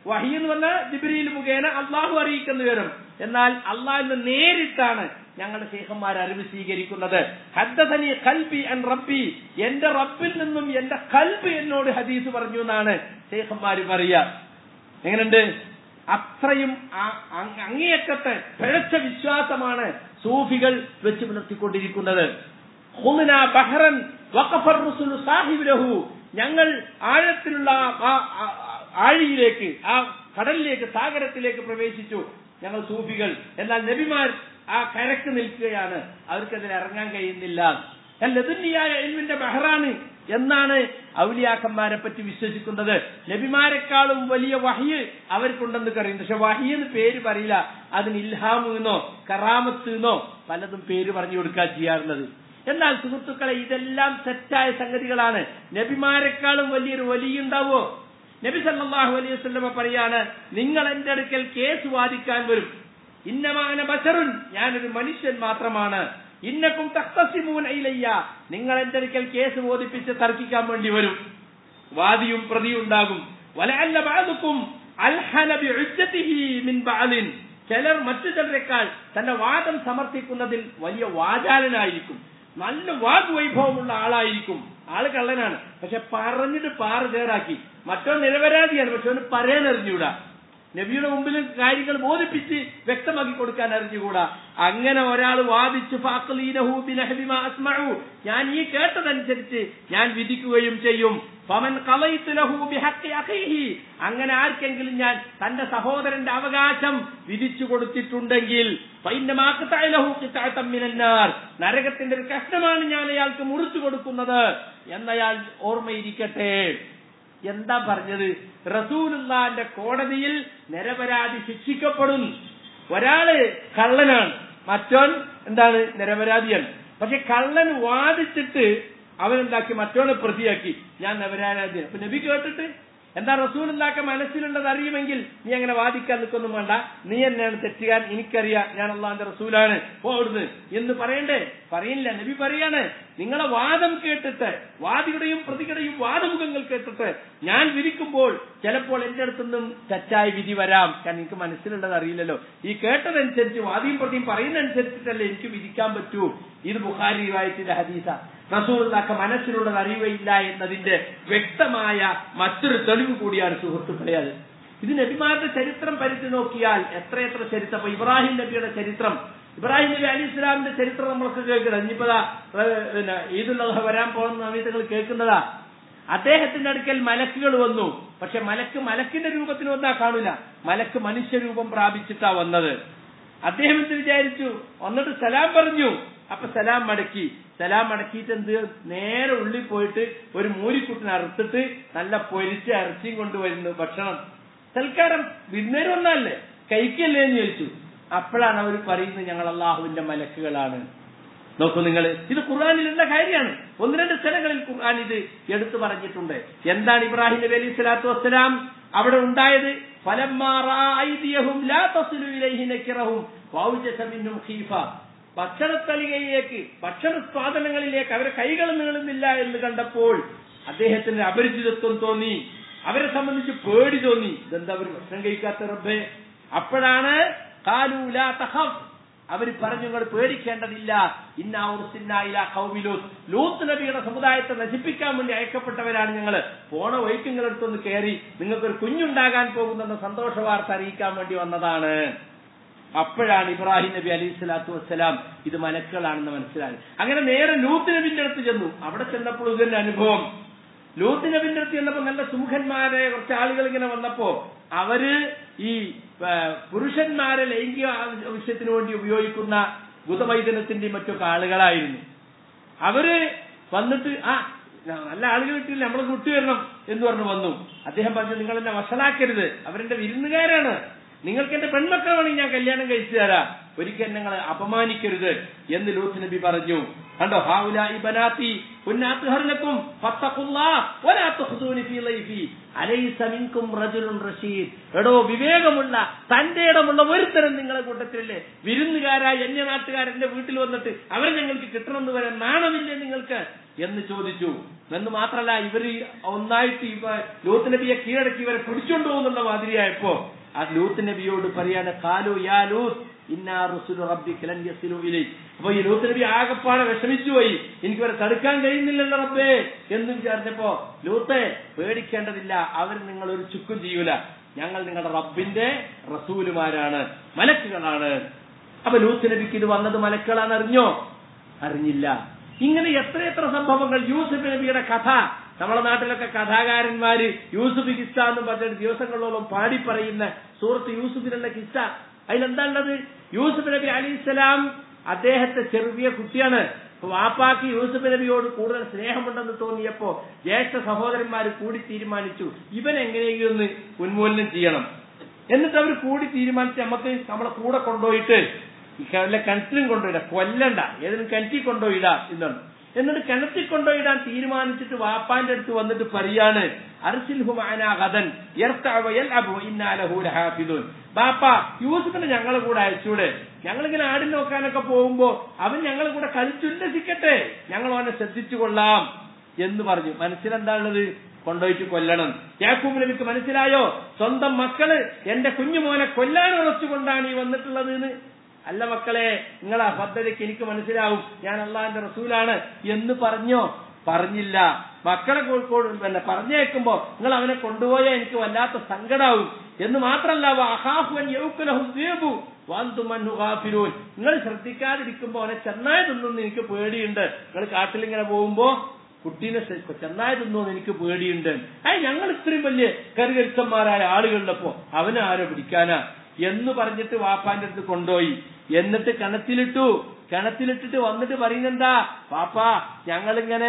[SPEAKER 1] വഹി എന്ന് പറഞ്ഞാൽ ജിബ്രീൽ മുഖേന അള്ളാഹു അറിയിക്കുന്ന വിവരം എന്നാൽ അള്ളാഹിന് നേരിട്ടാണ് ഞങ്ങളുടെ ശേഖന്മാർ അറിവ് സ്വീകരിക്കുന്നത് ഹദ്ദസനി കൽബി അൻ റബ്ബി എന്റെ റബ്ബിൽ നിന്നും എന്റെ കൽബ് എന്നോട് ഹദീസ് പറഞ്ഞു എന്നാണ് ശേഖന്മാർ പറയുക എങ്ങനെയുണ്ട് അത്രയും ആ- അ- അങ്ങേയറ്റത്തെ പിഴച്ച വിശ്വാസമാണ് സൂഫികൾ വെച്ച് പുലർത്തിക്കൊണ്ടിരിക്കുന്നത് ഖുദ്ന ബഹ്റൻ വഖഫർ റുസുലു സാഹിബ് ലഹു ഞങ്ങൾ ആഴത്തിലുള്ള ആ- ആ- ആ- ആഴിയിലേക്ക് ആ കടലിലേക്ക് സാഗരത്തിലേക്ക് പ്രവേശിച്ചു ഞങ്ങൾ സൂഫികൾ എന്നാൽ നബിമാർ ആ കരക്ക് നിൽക്കുകയാണ് അവർക്കതിൽ ഇറങ്ങാൻ കഴിയുന്നില്ല ലതുന്യായ എൽമിന്റെ ബഹ്റാണ് എന്നാണ് ഔലിയാക്കന്മാരെ പറ്റി വിശ്വസിക്കുന്നത് നബിമാരെക്കാളും വലിയ വഹിയ് അവർക്കുണ്ടെന്ന് പറയുന്നു പക്ഷെ വഹി എന്ന് പേര് പറയില്ല അതിന് ഇൽഹാമ് എന്നോ കറാമത്ത് എന്നോ പലതും പേര് പറഞ്ഞു കൊടുക്കുക ചെയ്യാറുള്ളത് എന്നാൽ സുഹൃത്തുക്കളെ ഇതെല്ലാം തെറ്റായ സംഗതികളാണ് നബിമാരെക്കാളും വലിയൊരു വലിയുണ്ടാവോ നബി സല്ലല്ലാഹു അലൈഹി വസല്ലമ പറയാണ് നിങ്ങൾ എന്റെ അടുക്കൽ കേസ് വാദിക്കാൻ വരും ഇന്നമാന ബശറുൻ ഞാനൊരു മനുഷ്യൻ മാത്രമാണ് ഇന്നക്കും തഖ്തസിമൂൻ ഇലയ്യ നിങ്ങൾ എന്റെ അടുക്കൽ കേസ് ബോധിപ്പിച്ച് തർക്കിക്കാൻ വേണ്ടി വരും വാദിയും പ്രതിയും ഉണ്ടാകും വലഅല്ല ബഅദുക്കും അൽഹന ബിഉജ്ജതിഹി മിൻ ബഅലിൻ ചിലർ മറ്റു ചിലരെക്കാൾ തന്റെ വാദം സമർത്ഥിക്കുന്നതിൽ വലിയ വാചാലനായിരിക്കും നല്ല വാഗ്വൈഭവമുള്ള ആളായിരിക്കും ആള് കള്ളനാണ് പക്ഷെ പറഞ്ഞിട്ട് പാറ് ചേറാക്കി മറ്റോ നിരപരാധിയാണ് പക്ഷെ അവന് പറയാൻ അറിഞ്ഞൂടാ നബിയുടെ മുമ്പിൽ കാര്യങ്ങൾ ബോധിപ്പിച്ച് വ്യക്തമാക്കി കൊടുക്കാൻ അറിഞ്ഞുകൂടാ അങ്ങനെ ഒരാൾ വാദിച്ചു ഫാഖ്ലീനഹു ബിനഹ്ബിമാ അസ്മഉ ഞാൻ ഈ കേട്ടതനുസരിച്ച് ഞാൻ വിധിക്കുകയും ചെയ്യും ഫമൻ ഖളൈതു ലഹു ബിഹഖി അഖീഹി അങ്ങനെ ആർക്കെങ്കിലും ഞാൻ തന്റെ സഹോദരന്റെ അവകാശം വിധിച്ചു കൊടുത്തിട്ടുണ്ടെങ്കിൽ ഫഇന്നമാ ഖതഅലഹു ഖിതഅതൻ മിനന്നാർ നരകത്തിന്റെ ഒരു കഷ്ണമാണ് ഞാൻ അയാൾക്ക് മുറിച്ചു കൊടുക്കുന്നത് എന്നയാൾ ഓർമ്മയിരിക്കട്ടെ എന്താ പറഞ്ഞത് റസൂലുള്ളാന്റെ കോടതിയിൽ നിരപരാധി ശിക്ഷിക്കപ്പെടും ഒരാള് കള്ളനാണ് മറ്റോൻ എന്താണ് നിരപരാധിയാണ് പക്ഷെ കള്ളൻ വാദിച്ചിട്ട് അവനെന്താക്കി മറ്റോനെ പ്രതിയാക്കി ഞാൻ നിരപരാധിയാണ് അപ്പൊ നബി കേട്ടിട്ട് എന്താ റസൂലുള്ളാക്ക മനസ്സിലുള്ളത് അറിയുമെങ്കിൽ നീ അങ്ങനെ വാദിക്കാൻ നിൽക്കൊന്നും വേണ്ട നീ എന്നെയാണ് തെറ്റുകാരൻ എനിക്കറിയാം ഞാൻ അള്ളാന്റെ റസൂലാണ് പോ അവിടുന്ന് എന്ന് പറയണ്ടേ പറയില്ല നബി പറയാണ് നിങ്ങളെ വാദം കേട്ടിട്ട് വാദിയുടെയും പ്രതിയുടെയും വാദമുഖങ്ങൾ കേട്ടിട്ട് ഞാൻ വിധിക്കുമ്പോൾ ചിലപ്പോൾ എന്റെ അടുത്തുനിന്നും തെറ്റായ വിധി വരാം കാരണം എനിക്ക് മനസ്സിലുള്ളത് അറിയില്ലല്ലോ ഈ കേട്ടതനുസരിച്ച് വാദിയും പ്രതിയും പറയുന്നതനുസരിച്ചിട്ടല്ലേ എനിക്ക് വിധിക്കാൻ പറ്റൂ ഇത് ബുഖാരി വായിച്ചിന്റെ ഹദീസ റസൂലുള്ളാക്ക് മനസ്സിലുള്ളത് അറിയുകയില്ല എന്നതിന്റെ വ്യക്തമായ മറ്റൊരു തെളിവ് കൂടിയാണ് സുഹൃത്തുക്കളെ അത് ഇത് നബിമാരുടെ ചരിത്രം പരിധി നോക്കിയാൽ എത്രയെത്ര ചരിത്രം അപ്പൊ ഇബ്രാഹിം നബിയുടെ ചരിത്രം ഇബ്രാഹിം നബി അലി ഇസ്ലാമിന്റെ ചരിത്രം നമ്മളൊക്കെ കേൾക്കണം ഇനിയിപ്പോ ദാ, ഏഹ്, പിന്നെ ഈദുള്ള വരാൻ പോകുന്ന സമയത്ത് നിങ്ങൾ കേൾക്കുന്നതാ അദ്ദേഹത്തിന്റെ അടുക്കൽ മലക്കുകൾ വന്നു പക്ഷെ മലക്ക് മലക്കിന്റെ രൂപത്തിൽ വന്നാ കാണൂല മലക്ക് മനുഷ്യരൂപം പ്രാപിച്ചിട്ടാ വന്നത് അദ്ദേഹം എന്ത് വിചാരിച്ചു വന്നിട്ട് സലാം പറഞ്ഞു അപ്പൊ സലാം മടക്കി സലാം മടക്കിയിട്ട് എന്ത് നേരെ ഉള്ളിൽ പോയിട്ട് ഒരു മൂരിക്കുട്ടിനെ അറുത്തിട്ട് നല്ല പൊരിച്ച് ഇറച്ചിയും കൊണ്ടുവരുന്നു ഭക്ഷണം തൽക്കാലം വിരുന്നേരം ഒന്നല്ലേ കഴിക്കല്ലേ എന്ന് ചോദിച്ചു അപ്പോഴാണ് അവർ പറയുന്നത് ഞങ്ങൾ അള്ളാഹുവിന്റെ മലക്കുകളാണ് നോക്കൂ നിങ്ങൾ ഇത് ഖുർആാനിലുള്ള കാര്യമാണ് ഒന്ന് രണ്ട് സ്ഥലങ്ങളിൽ ഖുർആൻ ഇത് എടുത്തു പറഞ്ഞിട്ടുണ്ട് എന്താണ് ഇബ്രാഹിം നബി അലൈഹി സ്വലാത്തു വസ്സലാം അവിടെ ഉണ്ടായത് ഫലമ്മാ റഅ ഐദിയഹും ലാ തസ്ലു ഇലൈഹി നക്കിറഹും വൗജസ മിൻഹും ഖീഫ ഭക്ഷണത്തലികയിലേക്ക് ഭക്ഷണ സാധനങ്ങളിലേക്ക് അവരെ കൈകൾ നീളുന്നില്ല എന്ന് കണ്ടപ്പോൾ അദ്ദേഹത്തിന് അപരിചിതത്വം തോന്നി അവരെ സംബന്ധിച്ച് പേടി തോന്നി ഇതെന്താ അവർ ഭക്ഷണം കഴിക്കാത്ത റബ്ബേ അപ്പോഴാണ് കാലു ലാ തഖഫ് അവർ പറഞ്ഞു നിങ്ങൾ പേടിക്കേണ്ടതില്ല ഇന്നാവുസിന്നായില്ല കൗമിലൂത്ത് ലൂത്ത് നബിയുടെ സമുദായത്തെ നശിപ്പിക്കാൻ വേണ്ടി അയക്കപ്പെട്ടവരാണ് ഞങ്ങൾ പോണ വഴിക്ക് നിങ്ങളടുത്തൊന്ന് കയറി നിങ്ങൾക്കൊരു കുഞ്ഞുണ്ടാകാൻ പോകുന്നെന്ന സന്തോഷ വാർത്ത അറിയിക്കാൻ വേണ്ടി വന്നതാണ് അപ്പോഴാണ് ഇബ്രാഹിം നബി അലൈഹി സ്വലാത്തു വസ്സലാം ഇത് മലക്കുകളാണെന്ന് മനസ്സിലായി അങ്ങനെ നേരെ ലൂത്ത് നബിന്റെ അടുത്ത് ചെന്നു അവിടെ ചെന്നപ്പോൾ ഇതിന്റെ അനുഭവം ലൂത്ത് നബിന്റെ അടുത്ത് ചെന്നപ്പോ നല്ല സുമുഖന്മാരെ കുറച്ച് ആളുകൾ ഇങ്ങനെ വന്നപ്പോ അവര് ഈ ആ, പുരുഷന്മാരെ ലൈംഗിക ആവശ്യത്തിന് വേണ്ടി ഉപയോഗിക്കുന്ന ബുധവൈദനത്തിന്റെയും മറ്റൊക്കെ ആളുകളായിരുന്നു അവര് വന്നിട്ട് ആ നല്ല ആളുകൾ കിട്ടിയില്ല നമ്മൾ വിട്ടുവരണം എന്ന് പറഞ്ഞു വന്നു അദ്ദേഹം പറഞ്ഞു നിങ്ങൾ എന്നെ വഷളാക്കരുത് അവരെന്റെ വിരുന്നുകാരാണ് നിങ്ങൾക്ക് എന്റെ പെൺമക്കളാണെങ്കിൽ ഞാൻ കല്യാണം കഴിച്ചു തരാം ഒരിക്കൽ നിങ്ങൾ അപമാനിക്കരുത് എന്ന് ലൂത്ത് നബി പറഞ്ഞു കണ്ടോ ഹാഉലാഇ ബനാത്തി കുന്നാത്ത് ഹർലക്കും ഫത്തഖുല്ലാഹ് വലാ തുഖ്ദൂനി ഫീ ലൈഫി അലൈസ മിൻകും റജുലുൻ റഷീദ് എടോ വിവേകമുള്ള തന്റെ ഇടമുള്ള ഒരുത്തരം നിങ്ങളെ കൂട്ടത്തിലല്ലേ വിരുന്നുകാരായ അന്യ നാട്ടുകാരന്റെ വീട്ടിൽ വന്നിട്ട് അവരെ ഞങ്ങൾക്ക് കിട്ടണമെന്ന് വരാൻ നാണമില്ലേ നിങ്ങൾക്ക് എന്ന് ചോദിച്ചു എന്ന് മാത്രല്ല ഇവര് ഒന്നായിട്ട് ഇവ ലൂത്ത് നബിയെ കീഴടക്കി ഇവരെ പിടിച്ചോണ്ട് പോകുന്നുള്ള മാതിരിയായപ്പോ ആ ലൂത്ത് നബിയോട് പറയാണ് കാലു യാ ലൂത്ത് ഇന്നാ റുസുലു റബ്ബിക ലൻ യസിലു ഇലൈക് അപ്പൊ ഈ ലൂത്ത് നബി ആകപ്പാടെ വിഷമിച്ചു പോയി എനിക്ക് ഇവരെ തടുക്കാൻ കഴിയുന്നില്ലല്ലോ റബ്ബേ എന്ന് വിചാരിച്ചപ്പോ ലൂത്തെ പേടിക്കേണ്ടതില്ല അവർ നിങ്ങൾ ഒരു ചുക്കും ചെയ്യൂല ഞങ്ങൾ നിങ്ങളുടെ റബ്ബിന്റെ റസൂലുമാരാണ് മലക്കുകളാണ് അപ്പൊ ലൂത്ത് നബിക്ക് ഇത് വന്നത് മലക്കുകളാണ് അറിഞ്ഞോ അറിഞ്ഞില്ല ഇങ്ങനെ എത്രയെത്ര സംഭവങ്ങൾ യൂസുഫ് നബിയുടെ കഥ നമ്മുടെ നാട്ടിലൊക്കെ കഥാകാരന്മാര് യൂസുഫ് കിസ്സ എന്ന് പറഞ്ഞിട്ട് ദിവസങ്ങളോളം പാടി പറയുന്ന സുഹൃത്ത് യൂസുഫിനുള്ള കിസ്സ അതിലെന്താ ഉള്ളത് യൂസുഫ് നബി അലിസ്ലാം അദ്ദേഹത്തെ ചെറിയ കുട്ടിയാണ് അപ്പൊ വാപ്പാക്ക് യൂസുഫ് നബിയോട് കൂടുതൽ സ്നേഹമുണ്ടെന്ന് തോന്നിയപ്പോ ജ്യേഷ്ഠ സഹോദരന്മാർ കൂടി തീരുമാനിച്ചു ഇവൻ എങ്ങനെയെങ്കിലും ഒന്ന് ഉന്മൂലനം ചെയ്യണം എന്നിട്ട് അവർ കൂടി തീരുമാനിച്ച് നമുക്ക് നമ്മളെ കൂടെ കൊണ്ടുപോയിട്ട് ഈ വല്ല കിണറ്റിലും കൊണ്ടുപോയിടാം കൊല്ലണ്ട ഏതെങ്കിലും കിണറ്റിൽ കൊണ്ടുപോയിടാം എന്നാണ് എന്നിട്ട് കിണറ്റിൽ കൊണ്ടുപോയിടാൻ തീരുമാനിച്ചിട്ട് വാപ്പാന്റെ അടുത്ത് വന്നിട്ട് പറയാണ് അർസിൽഹുമാനാഗതൻ ബാപ്പ യൂസുഫിനെ ഞങ്ങളെ കൂടെ അയച്ചൂടെ ഞങ്ങളിങ്ങനെ ആടിന് നോക്കാനൊക്കെ പോകുമ്പോ അവൻ ഞങ്ങളെ കൂടെ കളിച്ചുല്ലസിക്കട്ടെ ഞങ്ങൾ അവനെ ശ്രദ്ധിച്ചു കൊള്ളാം എന്ന് പറഞ്ഞു മനസ്സിലെന്താണുള്ളത് കൊണ്ടുപോയിട്ട് കൊല്ലണം യാക്കൂബ് നബിക്ക് മനസ്സിലായോ സ്വന്തം മക്കള് എന്റെ കുഞ്ഞുമോനെ കൊല്ലാൻ ഉളച്ചുകൊണ്ടാണ് ഈ വന്നിട്ടുള്ളത് എന്ന് അല്ല മക്കളെ നിങ്ങളെ പദ്ധതിക്ക് എനിക്ക് മനസ്സിലാവും ഞാൻ അള്ളാഹിന്റെ റസൂലാണ് എന്ന് പറഞ്ഞോ പറഞ്ഞില്ല മക്കളെ കോഴിക്കോട് പിന്നെ പറഞ്ഞേക്കുമ്പോ നിങ്ങൾ അവനെ കൊണ്ടുപോയാൽ എനിക്ക് വല്ലാത്ത സങ്കടാവും എന്ന് മാത്രല്ല അഹാഫുൻ യൗക്കലഹും ദ്വീപു വാന്തുമന്നുഹാഫിരൂൻ നിങ്ങൾ ശ്രദ്ധിക്കാതിരിക്കുമ്പോ അവനെ ചെന്നായി തിന്നുന്ന എനിക്ക് പേടിയുണ്ട് നിങ്ങൾ കാട്ടിലിങ്ങനെ പോകുമ്പോ കുട്ടീനെ ചെന്നായി തിന്നുമെന്ന് എനിക്ക് പേടിയുണ്ട് അയ് ഞങ്ങൾ ഇത്രയും വലിയ കരുകരുത്തന്മാരായ ആളുകളുള്ളപ്പോ അവനെ ആരോ പിടിക്കാനാ എന്ന് പറഞ്ഞിട്ട് വാപ്പാന്റെ അടുത്ത് കൊണ്ടുപോയി എന്നിട്ട് കിണറ്റിലിട്ടു കിണറ്റിലിട്ടിട്ട് വന്നിട്ട് പറയുന്നെന്താ പാപ്പാ ഞങ്ങളിങ്ങനെ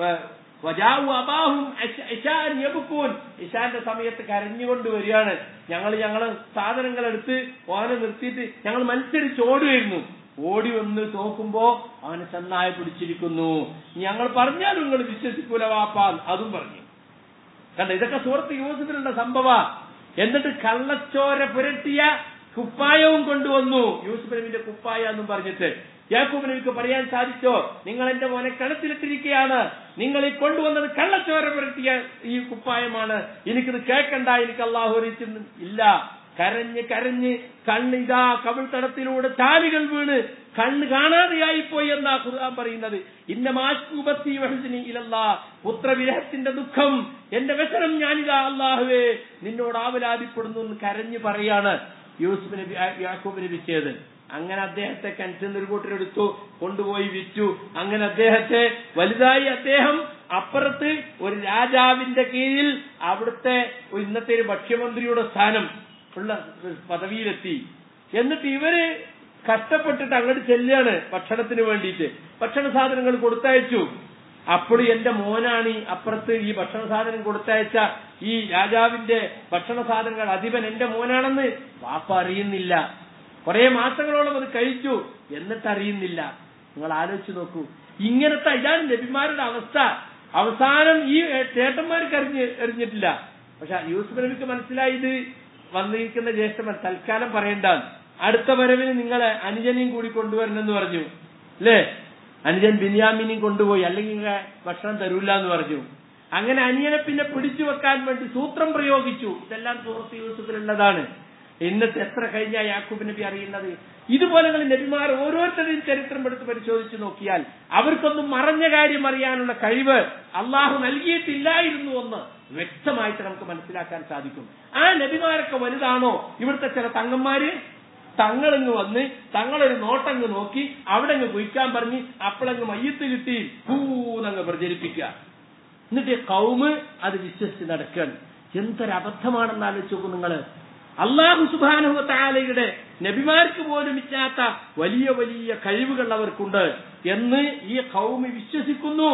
[SPEAKER 1] ഇഷാന്റെ സമയത്ത് കരഞ്ഞുകൊണ്ട് വരികയാണ് ഞങ്ങൾ ഞങ്ങള് സാധനങ്ങൾ എടുത്ത് ഓനെ നിർത്തിയിട്ട് ഞങ്ങൾ മത്സരിച്ച് ഓടുമായിരുന്നു ഓടി വന്ന് നോക്കുമ്പോ അവനെ ചെന്നായ പിടിച്ചിരിക്കുന്നു ഞങ്ങൾ പറഞ്ഞാലും നിങ്ങൾ വിശ്വസിക്കൂല വാപ്പാ അതും പറഞ്ഞു കണ്ട ഇതൊക്കെ സുഹൃത്ത് യൂസഫിലുള്ള സംഭവ എന്നിട്ട് കള്ളച്ചോര പുരട്ടിയ കുപ്പായവും കൊണ്ടുവന്നു യൂസുഫ് നബിന്റെ കുപ്പായ എന്നും പറഞ്ഞിട്ട് യാക്കൂബ് നബിക്ക് പറയാൻ സാധിച്ചോ നിങ്ങൾ എന്റെ മോനെ കണത്തിലിട്ടിരിക്കുകയാണ് നിങ്ങൾ ഈ കൊണ്ടുവന്നത് കള്ളച്ചോര പുരട്ടിയ ഈ കുപ്പായമാണ് എനിക്കിത് കേൾക്കണ്ട എനിക്ക് അള്ളാഹു അറിയിച്ചു ഇല്ല കരഞ്ഞ് കരഞ്ഞ് കണ്ണിതാ കവിൾ തടത്തിലൂടെ ചാലുകൾ വീണ് കണ്ണ് കാണാതെയായി പോയി എന്നാ ഖുർആൻ പറയുന്നത് ഇന്ന മാസ്കൂബത്തി വഹസിനി ഇലല്ലാ പുത്രവിരഹത്തിന്റെ ദുഃഖം എന്റെ വ്യസനം ഞാനിതാ അള്ളാഹുവേ നിന്നോട് ആവലാതിപ്പെടുന്നു എന്ന് കരഞ്ഞ് പറയാണ് യൂസുഫ് നബി യാക്കൂബ് നബി ചെയ്ത് അങ്ങനെ അദ്ദേഹത്തെ കിണറ്റിൽ ഒരു കൂട്ടരെടുത്തു കൊണ്ടുപോയി വിറ്റു അങ്ങനെ അദ്ദേഹത്തെ വലുതായി അദ്ദേഹം അപ്പുറത്ത് ഒരു രാജാവിന്റെ കീഴിൽ അവിടുത്തെ ഇന്നത്തെ ഒരു ഭക്ഷ്യമന്ത്രിയുടെ സ്ഥാനം ഉള്ള പദവിയിലെത്തി എന്നിട്ട് ഇവര് കഷ്ടപ്പെട്ടിട്ട് അങ്ങോട്ട് ചെല്ലുകയാണ് ഭക്ഷണത്തിന് വേണ്ടിയിട്ട് ഭക്ഷണ സാധനങ്ങൾ കൊടുത്തയച്ചു അപ്പോൾ എന്റെ മോനാണ് ഈ അപ്പുറത്ത് ഈ ഭക്ഷണ സാധനം കൊടുത്തയച്ച ഈ രാജാവിന്റെ ഭക്ഷണ സാധനങ്ങൾ അധിപൻ എന്റെ മോനാണെന്ന് വാപ്പ അറിയുന്നില്ല കുറെ മാസങ്ങളോളം അത് കഴിച്ചു എന്നിട്ട് അറിയുന്നില്ല നിങ്ങൾ ആലോചിച്ച് നോക്കൂ ഇങ്ങനത്തെ ഇതാണ് നബിമാരുടെ അവസ്ഥ അവസാനം ഈ ചേട്ടന്മാർക്ക് അറിഞ്ഞ് അറിഞ്ഞിട്ടില്ല പക്ഷെ യൂസുഫ് നബിക്ക് മനസ്സിലായി ഇത് വന്നിരിക്കുന്ന ജ്യേഷ്ഠന്മാർ തൽക്കാലം പറയണ്ട അടുത്ത വരവിന് നിങ്ങൾ അനുജനെയും കൂടി കൊണ്ടുവരണമെന്ന് പറഞ്ഞു അല്ലേ അനുജൻ ബിനിയാമിനെയും കൊണ്ടുപോയി അല്ലെങ്കിൽ ഭക്ഷണം തരൂല്ല എന്ന് പറഞ്ഞു അങ്ങനെ അനിയനെ പിന്നെ പിടിച്ചു വെക്കാൻ വേണ്ടി സൂത്രം പ്രയോഗിച്ചു ഇതെല്ലാം സുഹൃത്ത് യൂസുഫിലുള്ളതാണ് ഇന്നത്തെ എത്ര കഴിഞ്ഞ യാക്കൂബ് നബി അറിയുന്നത് ഇതുപോലെ നബിമാർ ഓരോരുത്തരുടെയും ചരിത്രം എടുത്ത് പരിശോധിച്ചു നോക്കിയാൽ അവർക്കൊന്നും മറഞ്ഞ കാര്യം അറിയാനുള്ള കഴിവ് അള്ളാഹു നൽകിയിട്ടില്ലായിരുന്നു എന്ന് വ്യക്തമായിട്ട് നമുക്ക് മനസ്സിലാക്കാൻ സാധിക്കും ആ നബിമാരൊക്കെ വലുതാണോ ഇവിടുത്തെ ചില തങ്ങന്മാര് തങ്ങളങ്ങ് വന്ന് തങ്ങളൊരു നോട്ടങ്ങ് നോക്കി അവിടെ അങ്ങ് കുയിക്കാൻ പറഞ്ഞ് അപ്പോഴങ്ങ് മയ്യത്ത് കിട്ടി പൂന്നങ്ങ് പ്രചരിപ്പിക്കുക എന്നിട്ട് കൗമ് അത് വിശ്വസിച്ച് നടക്കുകയാണ് എന്തൊരു അബദ്ധമാണെന്ന് ആലോചിച്ച് നോക്കൂ നിങ്ങള് അള്ളാഹു സുബാനുഹ താലയുടെ നബിമാർക്ക് പോലും ഇല്ലാത്ത വലിയ വലിയ കഴിവുകൾ അവർക്കുണ്ട് എന്ന് ഈ കൗമി വിശ്വസിക്കുന്നു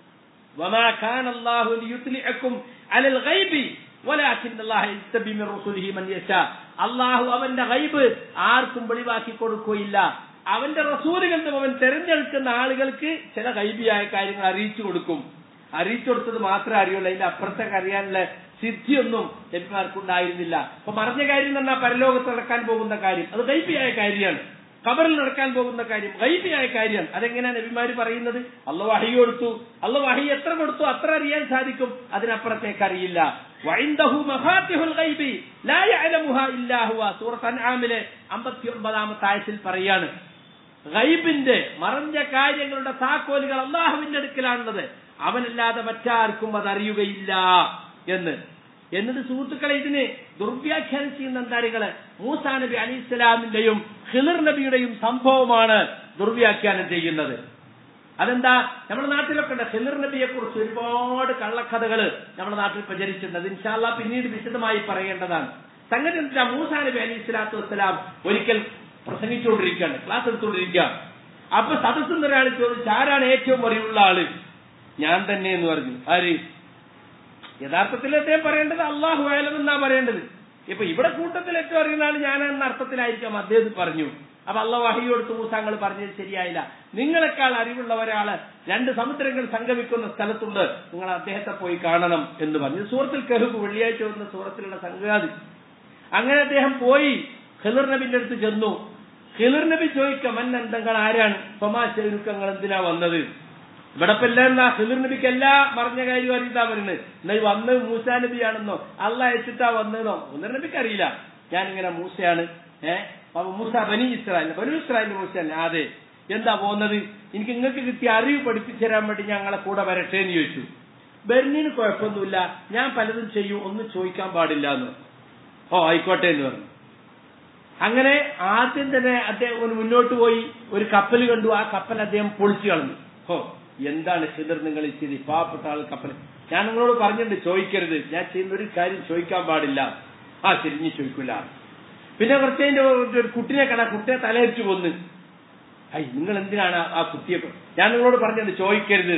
[SPEAKER 1] وما كان الله ليطلعكم على الغيب ولكن الله يتبع من رسله من يشاء അള്ളാഹു അവന്റെ ഗൈബ് ആർക്കും വെളിവാക്കി കൊടുക്കുകയില്ല അവന്റെ റസൂലുകളിൽ നിന്നും അവൻ തെരഞ്ഞെടുക്കുന്ന ആളുകൾക്ക് ചില ഗൈബിയായ കാര്യങ്ങൾ അറിയിച്ചു കൊടുക്കും അറിയിച്ചു കൊടുത്തത് മാത്രമേ അറിയുള്ളൂ അതിന്റെ അപ്പുറത്തേക്ക് അറിയാനുള്ള സിദ്ധിയൊന്നും നബിമാർക്കുണ്ടായിരുന്നില്ല അപ്പൊ മറഞ്ഞ കാര്യം തന്നെ പരലോകത്ത് നടക്കാൻ പോകുന്ന കാര്യം അത് ഗൈബിയായ കാര്യമാണ് കബറിൽ നടക്കാൻ പോകുന്ന കാര്യം ഗൈബിയായ കാര്യമാണ് അതെങ്ങനെയാണ് നബിമാര് പറയുന്നത് അള്ള വഹി കൊടുത്തു അള്ള വഹി എത്ര കൊടുത്തു അത്ര അറിയാൻ സാധിക്കും അതിനപ്പുറത്തേക്ക് അറിയില്ല വഇൻദഹു മഫാത്തിഹുൽ ഗൈബി ലാ യഅലമുഹാ ഇല്ലാ ഹുവ സൂറത്ത് അൻആമിലെ 59ാമത്തെ ആയത്തിൽ പറയാണ് ഗൈബിന്റെ മറഞ്ഞ കാര്യങ്ങളുടെ താക്കോലുകൾ അള്ളാഹുവിന്റെ അടുക്കലാണുള്ളത് അവനല്ലാതെ മറ്റാർക്കും അത് അറിയുകയില്ല എന്ന് എന്നിട്ട് സുഹൃത്തുക്കളെ ഇതിന് ദുർവ്യാഖ്യാനം ചെയ്യുന്ന എന്താരികള് മൂസാ നബി അലി ഇസ്ലാമിന്റെയും ഖിളിർ നബിയുടെയും സംഭവമാണ് ദുർവ്യാഖ്യാനം ചെയ്യുന്നത് അതെന്താ നമ്മുടെ നാട്ടിലൊക്കെ ഉണ്ട് ഖിളിർ നബിയെ കുറിച്ച് ഒരുപാട് കള്ളക്കഥകൾ നമ്മുടെ നാട്ടിൽ പ്രചരിച്ചിട്ടുണ്ട് അത് ഇൻഷാല്ല പിന്നീട് വിശദമായി പറയേണ്ടതാണ് സംഗതി എന്താ മൂസാ നബി അലി സ്വലാത്തു വസ്സലാം ഒരിക്കൽ പ്രസംഗിച്ചുകൊണ്ടിരിക്കുകയാണ് ക്ലാസ് എടുത്തുകൊണ്ടിരിക്കുക അപ്പൊ സദസ്സിൽ നിന്ന് ഒരാൾ ചോദിച്ചു ആരാണ് ഏറ്റവും അറിവുള്ള ആള് ഞാൻ തന്നെ എന്ന് പറഞ്ഞു ആര് യഥാർത്ഥത്തിൽ അദ്ദേഹം പറയേണ്ടത് അള്ളാഹു ആയാലും എന്നാ പറയേണ്ടത് ഇപ്പൊ ഇവിടെ കൂട്ടത്തിൽ ഏറ്റവും അറിയുന്ന ആൾ ഞാനെന്ന അർത്ഥത്തിലായിരിക്കാം അദ്ദേഹം പറഞ്ഞു അപ്പൊ അള്ള വഹി കൊടുത്ത് മൂസാങ്ങൾ പറഞ്ഞത് ശരിയായില്ല നിങ്ങളെക്കാൾ അറിവുള്ള ഒരാള് രണ്ട് സമുദ്രങ്ങൾ സംഗമിക്കുന്ന സ്ഥലത്തുണ്ട് നിങ്ങൾ അദ്ദേഹത്തെ പോയി കാണണം എന്ന് പറഞ്ഞു സൂറത്തിൽ കഹുബ് വെള്ളിയാഴ്ച വന്ന സൂറത്തിലുള്ള സംഗതി അങ്ങനെ അദ്ദേഹം പോയി ഖിലിർ നബിന്റെ അടുത്ത് ചെന്നു ഖിലിർ നബി ചോദിക്കാം മൻ എന്തെങ്കിൽ ആരാണ് സ്വമാ ചെരുക്കങ്ങൾ എന്തിനാ വന്നത് ഇവിടെ ഇപ്പൊ എല്ലാം എന്താ ഹിലിർ നബിക്ക് എല്ലാ മറിഞ്ഞ കാര്യം അറിയിട്ടാ പറയുന്നത് എന്നാ ഈ വന്നത് മൂസാ നബിയാണെന്നോ അല്ല അയച്ചിട്ടാ വന്നതെന്നോ ഒന്നര നബിക്ക് അറിയില്ല ഞാനിങ്ങനെ മൂസയാണ് ഏഹ് അപ്പൊ മൂസ ബനി ഇസ്രായേൽ ബനു ഇസ്രായേലിന്റെ മൂസയല്ല അതെ എന്താ പോകുന്നത് എനിക്ക് നിങ്ങൾക്ക് കിട്ടിയ അറിവ് പഠിപ്പിച്ചു തരാൻ വേണ്ടി ഞങ്ങളെ കൂടെ വരട്ടെ എന്ന് ചോദിച്ചു ബെർണിന് കുഴപ്പമൊന്നുമില്ല ഞാൻ പലതും ചെയ്യും ഒന്നും ചോദിക്കാൻ പാടില്ല എന്ന് ഓ ആയിക്കോട്ടെ എന്ന് പറഞ്ഞു അങ്ങനെ ആദ്യം തന്നെ അദ്ദേഹം ഒന്ന് മുന്നോട്ട് പോയി ഒരു കപ്പൽ കണ്ടു ആ കപ്പൽ അദ്ദേഹം പൊളിച്ചു കളഞ്ഞു ഓ എന്താണ് ഹിദർ നിങ്ങൾ ഈ ചെയ്ത് പാവപ്പെട്ട ആൾ കപ്പൽ ഞാൻ നിങ്ങളോട് പറഞ്ഞിട്ടുണ്ട് ചോദിക്കരുത് ഞാൻ ചെയ്യുന്ന ഒരു കാര്യം ചോദിക്കാൻ പാടില്ല ആ ശരി ഇനി ചോദിക്കില്ല പിന്നെ കുറച്ച് കഴിഞ്ഞ് ഒരു കുട്ടിനെ കണ്ട കുട്ടിയെ തലയിരിച്ചു കൊന്ന് ഐ നിങ്ങൾ എന്തിനാണ് ആ- ആ കുട്ടിയെ കൊ- ഞാൻ നിങ്ങളോട് പറഞ്ഞിട്ടുണ്ട് ചോദിക്കരുത്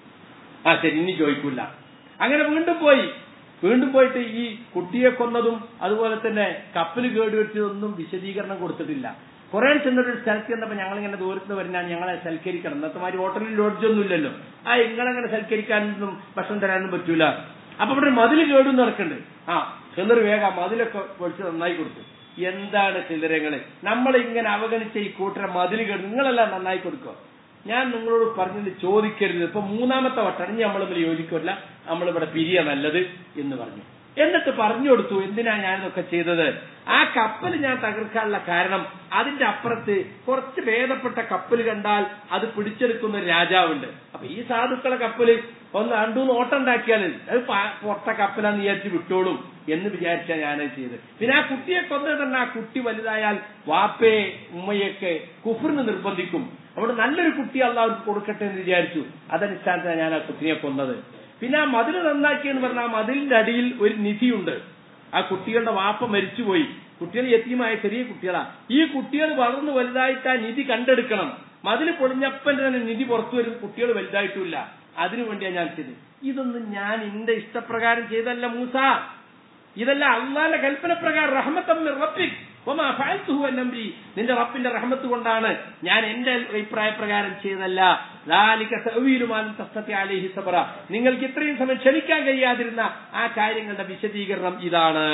[SPEAKER 1] ആ ശരി ഇനി ചോദിക്കൂല അങ്ങനെ വീണ്ടും പോയി വീണ്ടും പോയിട്ട് ഈ കുട്ടിയെ കൊന്നതും അതുപോലെ തന്നെ കപ്പൽ കേടുവെച്ചതൊന്നും വിശദീകരണം കൊടുത്തിട്ടില്ല കുറെ ചെന്നിട്ട് ഒരു സ്ഥലത്ത് ചെന്നപ്പോ ഞങ്ങൾ ഇങ്ങനെ ദൂരത്ത് നിന്ന് വരുന്ന ഞങ്ങളെ സൽക്കരിക്കണം ഇന്നത്തെ മാതിരി ഹോട്ടലിൽ ലോഡ്ജൊന്നും ഇല്ലല്ലോ ആ നിങ്ങളങ്ങനെ സൽക്കരിക്കാനൊന്നും ഭക്ഷണം തരാനൊന്നും പറ്റൂല അപ്പൊ ഇവിടെ ഒരു മതിൽ കേടും നടക്കുന്നുണ്ട് ആ ചെന്നൊരു വേഗം ആ മതിലൊക്കെ പൊളിച്ച് നന്നായി കൊടുത്തു എന്താണ് ചില്ലറങ്ങള് നമ്മൾ ഇങ്ങനെ അവഗണിച്ച ഈ കൂട്ടരെ മതിൽ കേട് നിങ്ങളെല്ലാം നന്നായി കൊടുക്കുക ഞാൻ നിങ്ങളോട് പറഞ്ഞത് ചോദിക്കരുത് ഇപ്പൊ മൂന്നാമത്തെ വട്ടം ഇനി നമ്മൾ തമ്മിൽ യോജിക്കില്ല നമ്മളിവിടെ പിരിയ നല്ലത് എന്ന് പറഞ്ഞു എന്നിട്ട് പറഞ്ഞു കൊടുത്തു എന്തിനാ ഞാനിതൊക്കെ ചെയ്തത് ആ കപ്പൽ ഞാൻ തകർക്കാനുള്ള കാരണം അതിന്റെ അപ്പുറത്ത് കുറച്ച് ഭേദപ്പെട്ട കപ്പൽ കണ്ടാൽ അത് പിടിച്ചെടുക്കുന്ന ഒരു രാജാവുണ്ട് അപ്പൊ ഈ സാധുക്കളെ കപ്പല് ഒന്ന് രണ്ടൂന്ന് ഓട്ടം ഉണ്ടാക്കിയാൽ അത് പ- പൊട്ട കപ്പലാന്ന് വിചാരിച്ച് വിട്ടോളും എന്ന് വിചാരിച്ചാ ഞാനത് ചെയ്തത് പിന്നെ ആ കുട്ടിയെ കൊന്നത് തന്നെ ആ കുട്ടി വലുതായാൽ വാപ്പയെ ഉമ്മയൊക്കെ കുഫറിന് നിർബന്ധിക്കും അവിടെ നല്ലൊരു കുട്ടി അള്ളാഹ് കൊടുക്കട്ടെ എന്ന് വിചാരിച്ചു അതടിസ്ഥാനത്തിലാണ് ഞാൻ ആ കുട്ടിയെ കൊന്നത് പിന്നെ ആ മതിൽ നന്നാക്കിയെന്ന് പറഞ്ഞാൽ ആ മതിലിന്റെ അടിയിൽ ഒരു നിധിയുണ്ട് ആ കുട്ടികളുടെ വാപ്പ മരിച്ചുപോയി കുട്ടികൾ യത്തീമായ ചെറിയ കുട്ടികളാ ഈ കുട്ടികൾ വളർന്നു വലുതായിട്ട് ആ നിധി കണ്ടെടുക്കണം മതിൽ പൊളിഞ്ഞപ്പൻ തന്നെ നിധി പുറത്തു വരും കുട്ടികൾ വലുതായിട്ടില്ല അതിനു വേണ്ടിയാണ് ഞാൻ ചെയ്തത് ഇതൊന്നും ഞാൻ എന്റെ ഇഷ്ടപ്രകാരം ചെയ്തല്ല മൂസ ഇതല്ല അള്ളാന്റെ കൽപ്പന പ്രകാരം റഹ്മത്തമ്മിർ റബ്ബിക് വമാ ഫഅൽതുഹു അൻ അംരി നിന്റെ റബ്ബിന്റെ റഹ്മത്ത് കൊണ്ടാണ് ഞാൻ എന്റെ അഭിപ്രായ പ്രകാരം ചെയ്തല്ല ലാലിക തഅവീലു മാ ലം തസ്തതി അലൈഹി സബറ നിങ്ങൾക്ക് ഇത്രയും സമയം ക്ഷമിക്കാൻ കഴിയാതിരുന്ന ആ കാര്യങ്ങളുടെ വിശദീകരണം ഇതാണ്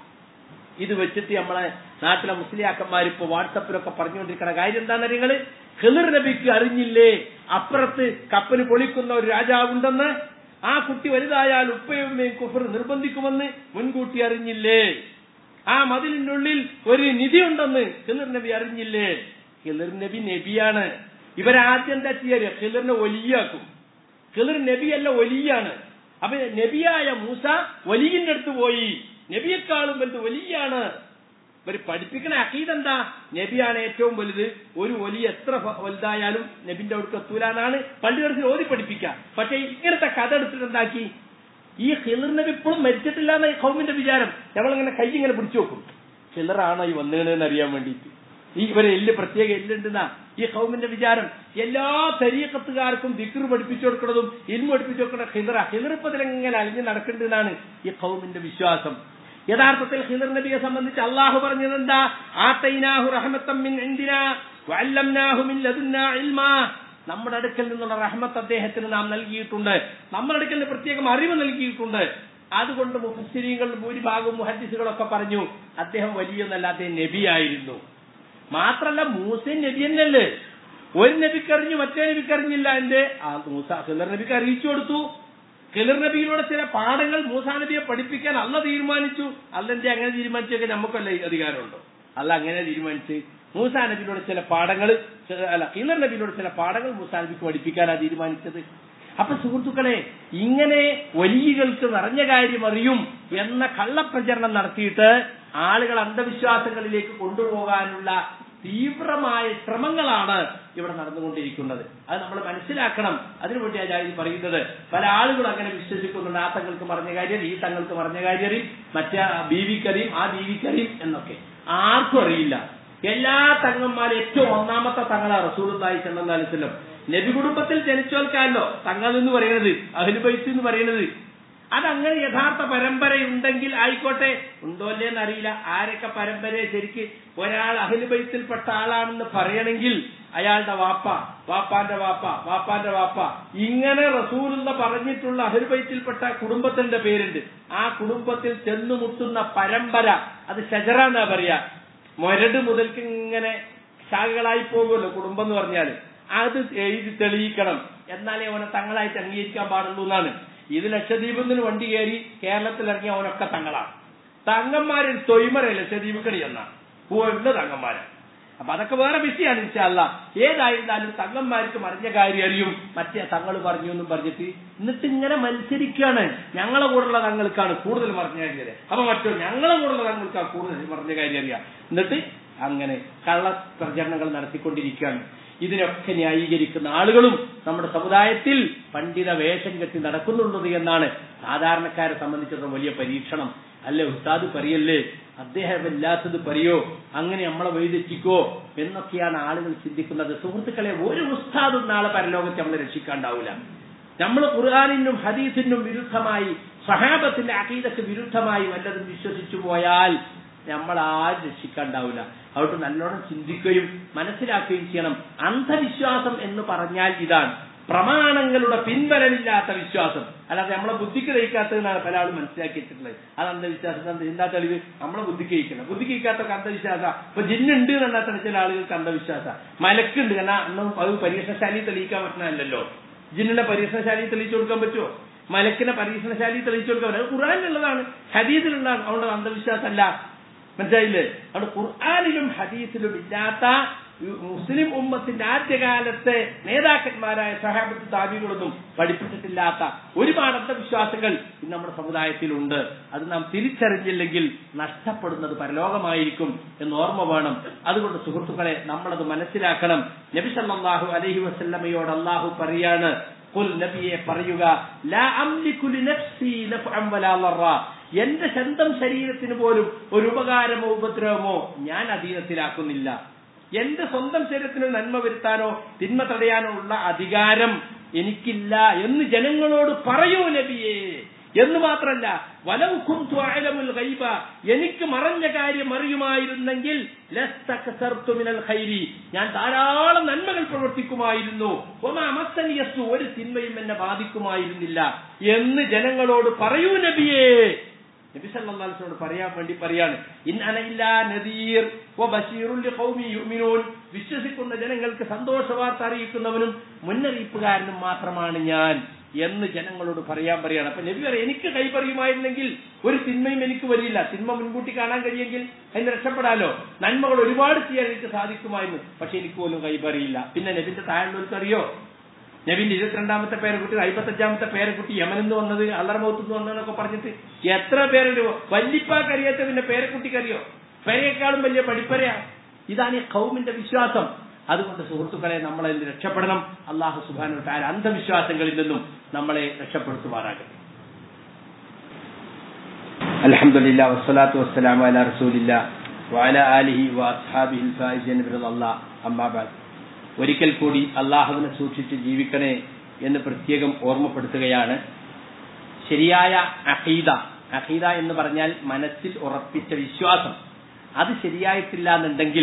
[SPEAKER 1] ഇത് വെച്ചിട്ട് നമ്മളെ നാട്ടിലെ മുസ്ലിയാക്കന്മാർ ഇപ്പൊ വാട്സപ്പിലൊക്കെ പറഞ്ഞുകൊണ്ടിരിക്കുന്ന കാര്യം എന്താണെന്ന് നിങ്ങള് ഖിളിർ നബിക്ക് അറിഞ്ഞില്ലേ അപ്പുറത്ത് കപ്പൽ പൊളിക്കുന്ന ഒരു രാജാവുണ്ടെന്ന് ആ കുട്ടി വലുതായാൽ ഉപ്പയും ഉമ്മയും കുഫർ നിർബന്ധിക്കുമെന്ന് മുൻകൂട്ടി അറിഞ്ഞില്ലേ ആ മതിലിനുള്ളിൽ ഒരു നിധി ഉണ്ടെന്ന് ഖിളിർ നബി അറിഞ്ഞില്ലേ ഖിളിർ നബി നബിയാണ് ഇവരാദ്യം എന്താ ചെയ്യാറ് ഖിളിറിനെ ഒലിയാക്കും ഖിളിർ നബിയല്ല ഒലിയാണ് അപ്പൊ നബിയായ മൂസ വലിയിന്റെ അടുത്ത് പോയി നബിയെക്കാളും വലുത് വലിയാണ് ഇവർ പഠിപ്പിക്കണ അഖീദ് എന്താ നബിയാണ് ഏറ്റവും വലുത് ഒരു വലിയ എത്ര ഫ- വലുതായാലും നബിന്റെ അടുത്ത് എത്തൂല എന്നാണ് പള്ളികൾക്ക് ഓതി പഠിപ്പിക്കുക പക്ഷെ ഇങ്ങനത്തെ കഥ എടുത്തിട്ട് എന്താക്കി ഈ ഹിലർ നബി ഇപ്പോഴും മരിച്ചിട്ടില്ല എന്ന ഹൗമിന്റെ വിചാരം ഞങ്ങളിങ്ങനെ കൈ ഇങ്ങനെ പിടിച്ചു നോക്കും ഹിലറാണോ ഈ വന്നതെന്ന് അറിയാൻ വേണ്ടിയിട്ട് ഈ ഇവരെ എല്ല് പ്രത്യേക എല്ലുണ്ടെന്നാ ഈ ഹൗമിന്റെ വിചാരം എല്ലാ തരീക്കത്തുകാർക്കും ദിക്ർ പഠിപ്പിച്ചു കൊടുക്കുന്നതും ഇൽമ പഠിപ്പിച്ചു കൊടുക്കുന്ന ഹിലറ ഹിലർ ഇപ്പൊ ഇതിലെങ്ങനെ അലിഞ്ഞ് നടക്കേണ്ടതാണ് ഈ ഹൗമിന്റെ വിശ്വാസം യഥാർത്ഥത്തിൽ ഹിലർ നബിയെ സംബന്ധിച്ച് അള്ളാഹു പറഞ്ഞത് എന്താ ആത്തൈനാഹു റഹമത്തം മിൻ ഇന്ദിന വഅല്ലംനാഹു മിൻ ലദുന്നാ ഇൽമാ നമ്മുടെ അടുക്കൽ നിന്നുള്ള റഹ്മത്ത് അദ്ദേഹത്തിന് നാം നൽകിയിട്ടുണ്ട് നമ്മുടെ അടുക്കൽ നിന്ന് പ്രത്യേകം അറിവ് നൽകിയിട്ടുണ്ട് അതുകൊണ്ട് മുഫസ്സിരീകൾ ഭൂരിഭാഗവും മുഹദ്ദിസുകളൊക്കെ പറഞ്ഞു അദ്ദേഹം വലിയൊന്നല്ല അദ്ദേഹം നബിയായിരുന്നു മാത്രല്ല മൂസൻ നബി തന്നെയല്ലേ ഒരു നബിക്കറിഞ്ഞു മറ്റേ നബിക്കറിഞ്ഞില്ല എന്റെ ആ മൂസ ഖിലർ നബിക്ക് അറിയിച്ചു കൊടുത്തു ഖിലർ നബിയിലൂടെ ചില പാഠങ്ങൾ മൂസാ നബിയെ പഠിപ്പിക്കാൻ അല്ല തീരുമാനിച്ചു അല്ലെന്റെ അങ്ങനെ തീരുമാനിച്ചൊക്കെ നമുക്കല്ല ഈ അധികാരമുണ്ടോ അല്ല അങ്ങനെ തീരുമാനിച്ച് മൂസാ നബിയിലൂടെ ചില പാഠങ്ങൾ അല്ല ഖിലർ നബിയിലൂടെ ചില പാഠങ്ങൾ മൂസാ നബിക്ക് പഠിപ്പിക്കാനാ തീരുമാനിച്ചത് അപ്പൊ സുഹൃത്തുക്കളെ ഇങ്ങനെ വലിയകൾക്ക് നിറഞ്ഞ കാര്യം അറിയും എന്ന കള്ളപ്രചരണം നടത്തിയിട്ട് ആളുകൾ അന്ധവിശ്വാസങ്ങളിലേക്ക് കൊണ്ടുപോകാനുള്ള തീവ്രമായ ശ്രമങ്ങളാണ് ഇവിടെ നടന്നുകൊണ്ടിരിക്കുന്നത് അത് നമ്മൾ മനസ്സിലാക്കണം അതിനുവേണ്ടിയാണ് ഞാൻ ഇത് പറയുന്നത് പല ആളുകളും അങ്ങനെ വിശ്വസിക്കുന്നുണ്ട് ആ തങ്ങൾക്ക് പറഞ്ഞ കാര്യം ഈ തങ്ങൾക്ക് പറഞ്ഞ കാര്യം മറ്റേ ബീവിക്കറിയും ആ ബീവിക്കറിയും എന്നൊക്കെ ആർക്കും അറിയില്ല എല്ലാ തങ്ങന്മാരും ഏറ്റവും ഒന്നാമത്തെ തങ്ങളാ റസൂലുള്ളാഹി സ്വല്ലല്ലാഹു അലൈഹി വസല്ലം നബി കുടുംബത്തിൽ ജനിച്ചവർക്കാണല്ലോ തങ്ങൾ എന്ന് പറയുന്നത് അഹ്ലുബൈത്ത് എന്ന് പറയുന്നത് അതങ്ങനെ യഥാർത്ഥ പരമ്പരയുണ്ടെങ്കിൽ ആയിക്കോട്ടെ ഉണ്ടോ അല്ലേന്ന് അറിയില്ല ആരൊക്കെ പരമ്പരയെ ശരിക്ക് ഒരാൾ അഹ്ലുബൈത്തിൽപ്പെട്ട ആളാണെന്ന് പറയണമെങ്കിൽ അയാളുടെ വാപ്പ വാപ്പാന്റെ വാപ്പ വാപ്പാന്റെ വാപ്പ ഇങ്ങനെ റസൂലുള്ള പറഞ്ഞിട്ടുള്ള അഹ്ലുബൈത്തിൽപ്പെട്ട കുടുംബത്തിന്റെ പേരുണ്ട് ആ കുടുംബത്തിൽ ചെന്നുമുട്ടുന്ന പരമ്പര അത് ഷജറ എന്നാ പറയാ മൊരട് മുതൽക്ക് ഇങ്ങനെ ശാഖകളായി പോകുമല്ലോ കുടുംബം എന്ന് പറഞ്ഞാല് അത് എഴുതി തെളിയിക്കണം എന്നാലേ അവനെ തങ്ങളായിട്ട് അംഗീകരിക്കാൻ പാടുള്ളൂ എന്നാണ് ഇത് ലക്ഷദ്വീപിൽ നിന്ന് വണ്ടി കയറി കേരളത്തിൽ ഇറങ്ങിയ അവനൊക്കെ തങ്ങളാണ് തങ്ങന്മാരിൽ തൊയ്മര ലക്ഷദ്വീപിക്കടി എന്നാണ് പൂവുണ്ട് തങ്ങന്മാര് അപ്പൊ അതൊക്കെ വേറെ വിഷയമാണ് ഇൻഷാല്ല ഏതായിരുന്നാലും തങ്ങന്മാർക്ക് മറിഞ്ഞ കാര്യം അറിയും മറ്റേ തങ്ങൾ പറഞ്ഞു എന്നും പറഞ്ഞിട്ട് എന്നിട്ട് ഇങ്ങനെ മത്സരിക്കുകയാണ് ഞങ്ങളെ കൂടെയുള്ള തങ്ങൾക്കാണ് കൂടുതൽ മറിഞ്ഞ കാര്യം അറിയാം അപ്പൊ മറ്റോ ഞങ്ങളെ കൂടെയുള്ള തങ്ങൾക്കാണ് കൂടുതൽ മറിഞ്ഞ കാര്യം അറിയാം എന്നിട്ട് അങ്ങനെ കള്ള പ്രചരണങ്ങൾ നടത്തിക്കൊണ്ടിരിക്കുകയാണ് ഇതിനൊക്കെ ന്യായീകരിക്കുന്ന ആളുകളും നമ്മുടെ സമുദായത്തിൽ പണ്ഡിത വേഷം കെട്ടി നടക്കുന്നുള്ളത് എന്നാണ് സാധാരണക്കാരെ സംബന്ധിച്ചിടത്തോളം വലിയ പരീക്ഷണം അല്ലെ ഉസ്താദ് പറയല്ലേ അദ്ദേഹം ഇല്ലാത്തത് പറയോ അങ്ങനെ നമ്മളെ വഴിതെറ്റിക്കോ എന്നൊക്കെയാണ് ആളുകൾ ചിന്തിക്കുന്നത് സുഹൃത്തുക്കളെ ഒരു ഉസ്താദും നാളെ പരലോകത്തെ നമ്മളെ രക്ഷിക്കാണ്ടാവില്ല നമ്മൾ ഖുർആാനിനും ഹദീസിനും വിരുദ്ധമായി സഹാബത്തിന്റെ അഖീദക്ക് വിരുദ്ധമായി വല്ലതും വിശ്വസിച്ചു പോയാൽ നമ്മൾ ആരും രക്ഷിക്കാണ്ടാവില്ല അതുകൊണ്ട് നല്ലോണം ചിന്തിക്കുകയും മനസ്സിലാക്കുകയും ചെയ്യണം അന്ധവിശ്വാസം എന്ന് പറഞ്ഞാൽ ഇതാണ് പ്രമാണങ്ങളുടെ പിൻബലമില്ലാത്ത വിശ്വാസം അല്ലാതെ നമ്മളെ ബുദ്ധിക്ക് ദഹിക്കാത്തതെന്നാണ് പല ആളും മനസ്സിലാക്കി വെച്ചിട്ടുള്ളത് അത് അന്ധവിശ്വാസം എന്താ തെളിവ് നമ്മളെ ബുദ്ധിക്ക് കഴിക്കണം ബുദ്ധിക്ക് കഴിക്കാത്തൊക്കെ അന്ധവിശ്വാസ ഇപ്പൊ ജിന്നുണ്ട് എന്നാ ചില ആളുകൾക്ക് അന്ധവിശ്വാസ മലക്കുണ്ട് കാരണം അന്നും അത് പരീക്ഷണശാലി തെളിയിക്കാൻ പറ്റുന്നതല്ലോ ജിന്നിന്റെ പരീക്ഷണശാലി തെളിയിച്ചു കൊടുക്കാൻ പറ്റുമോ മലക്കിനെ പരീക്ഷണശാലി തെളിയിച്ചു കൊടുക്കാൻ പറ്റും അത് ഖുറാനിലുള്ളതാണ് ഹദീസിലുള്ളതാണ് അതുകൊണ്ട് അന്ധവിശ്വാസമല്ല മനസ്സിലായില്ലേ അവിടെ ഖുർആാനിലും ഹദീസിലും ഇല്ലാത്ത മുസ്ലിം ഉമ്മത്തിന്റെ ആദ്യകാലത്തെ നേതാക്കന്മാരായ സഹാബത്ത് താബികളൊന്നും പഠിപ്പിച്ചിട്ടില്ലാത്ത ഒരുപാട് അന്ധവിശ്വാസങ്ങൾ ഇന്ന് നമ്മുടെ സമുദായത്തിലുണ്ട് അത് നാം തിരിച്ചറിഞ്ഞില്ലെങ്കിൽ നഷ്ടപ്പെടുന്നത് പരലോകമായിരിക്കും എന്ന് ഓർമ്മ വേണം അതുകൊണ്ട് സുഹൃത്തുക്കളെ നമ്മളത് മനസ്സിലാക്കണം നബി സല്ലല്ലാഹു അലൈഹി വസല്ലമയോട് അള്ളാഹു പറയാണ് കുൽ നബിയെ പറയുക ലാ അംലികു ലിനഫ്സി നഫ്അൻ വലാ ളറ എന്റെ സ്വന്തം ശരീരത്തിന് പോലും ഒരു ഉപകാരമോ ഉപദ്രവമോ ഞാൻ അധീനത്തിലാക്കുന്നില്ല എന്റെ സ്വന്തം ശരീരത്തിന് നന്മ വരുത്താനോ തിന്മ തടയാനോ ഉള്ള അധികാരം എനിക്കില്ല എന്ന് ജനങ്ങളോട് പറയൂ നബിയേ എന്ന് മാത്രല്ല വലവ് കുന്തു അലമുൽ ഗൈബ എനിക്ക് മറഞ്ഞ കാര്യം അറിയുമായിരുന്നെങ്കിൽ ലസ്തകസർതു മിനൽ ഖൈരി ഞാൻ ധാരാളം നന്മകൾ പ്രവർത്തിക്കുമായിരുന്നു ഒമാ മസ്സനിയസ്തു ഒരു തിന്മയും എന്നെ ബാധിക്കുമായിരുന്നില്ല എന്ന് ജനങ്ങളോട് പറയൂ നബിയേ നബി സല്ലല്ലാഹു അലൈഹി വസല്ലം പറയാൻ വേണ്ടി പറയാണ് ഇൻ അന ഇല്ലാ നദീർ വ ബശീറുൻ ലിഖൗമി യുഅ്മിനൂൻ വിശ്വസിക്കുന്ന ജനങ്ങൾക്ക് സന്തോഷ വാർത്ത അറിയിക്കുന്നവനും മുന്നറിയിപ്പുകാരനും മാത്രമാണ് ഞാൻ എന്ന് ജനങ്ങളോട് പറയാൻ പറയാണ് അപ്പൊ നബി പറയാം എനിക്ക് കൈപറിയുമായിരുന്നെങ്കിൽ ഒരു തിന്മയും എനിക്ക് വരില്ല തിന്മ മുൻകൂട്ടി കാണാൻ കഴിയെങ്കിൽ അതിന് രക്ഷപ്പെടാലോ നന്മകൾ ഒരുപാട് ചെയ്യാൻ എനിക്ക് സാധിക്കുമായിരുന്നു പക്ഷെ എനിക്ക് പോലും കൈപറിയില്ല പിന്നെ നബിന്റെ താഴെയുള്ളവർക്ക് അറിയോ നബിന്റെ ഇരുപത്തിരണ്ടാമത്തെ പേരക്കുട്ടി അമ്പത്തഞ്ചാമത്തെ പേരക്കുട്ടി യമനെന്ന് വന്നത് അല്ലറമൗത്തുനിന്ന് വന്നതെന്നൊക്കെ പറഞ്ഞിട്ട് എത്ര പേരുണ്ട് വല്ലിപ്പാക്കറിയാത്ത പിന്നെ പേരക്കുട്ടിക്കറിയോ പേരേക്കാളും വലിയ പഠിപ്പരയാ ഇതാണ് ഈ കൗമിന്റെ വിശ്വാസം അതുകൊണ്ട് സുഹൃത്തുക്കളെ നമ്മളെ രക്ഷപ്പെടണം അള്ളാഹു സുബാനു താര അന്ധവിശ്വാസങ്ങളിൽ നിന്നും നമ്മളെ രക്ഷപ്പെടുത്തുമാറാകട്ടെ അലഹമുല്ല വസ്സലാത്തു വസ്സലാമു അല റസൂലില്ല വഅല ആലിഹി വഅസ്ഹാബിഹിൽ ഫായിസിൻ ബിറല്ലാഹ് അമ്മാ ബഅദ് ഒരിക്കൽ കൂടി അള്ളാഹുവിനെ സൂക്ഷിച്ച് ജീവിക്കണേ എന്ന് പ്രത്യേകം ഓർമ്മപ്പെടുത്തുകയാണ് ശരിയായ അഖീദ അഖീദ എന്ന് പറഞ്ഞാൽ മനസ്സിൽ ഉറപ്പിച്ച വിശ്വാസം അത് ശരിയായിട്ടില്ല എന്നുണ്ടെങ്കിൽ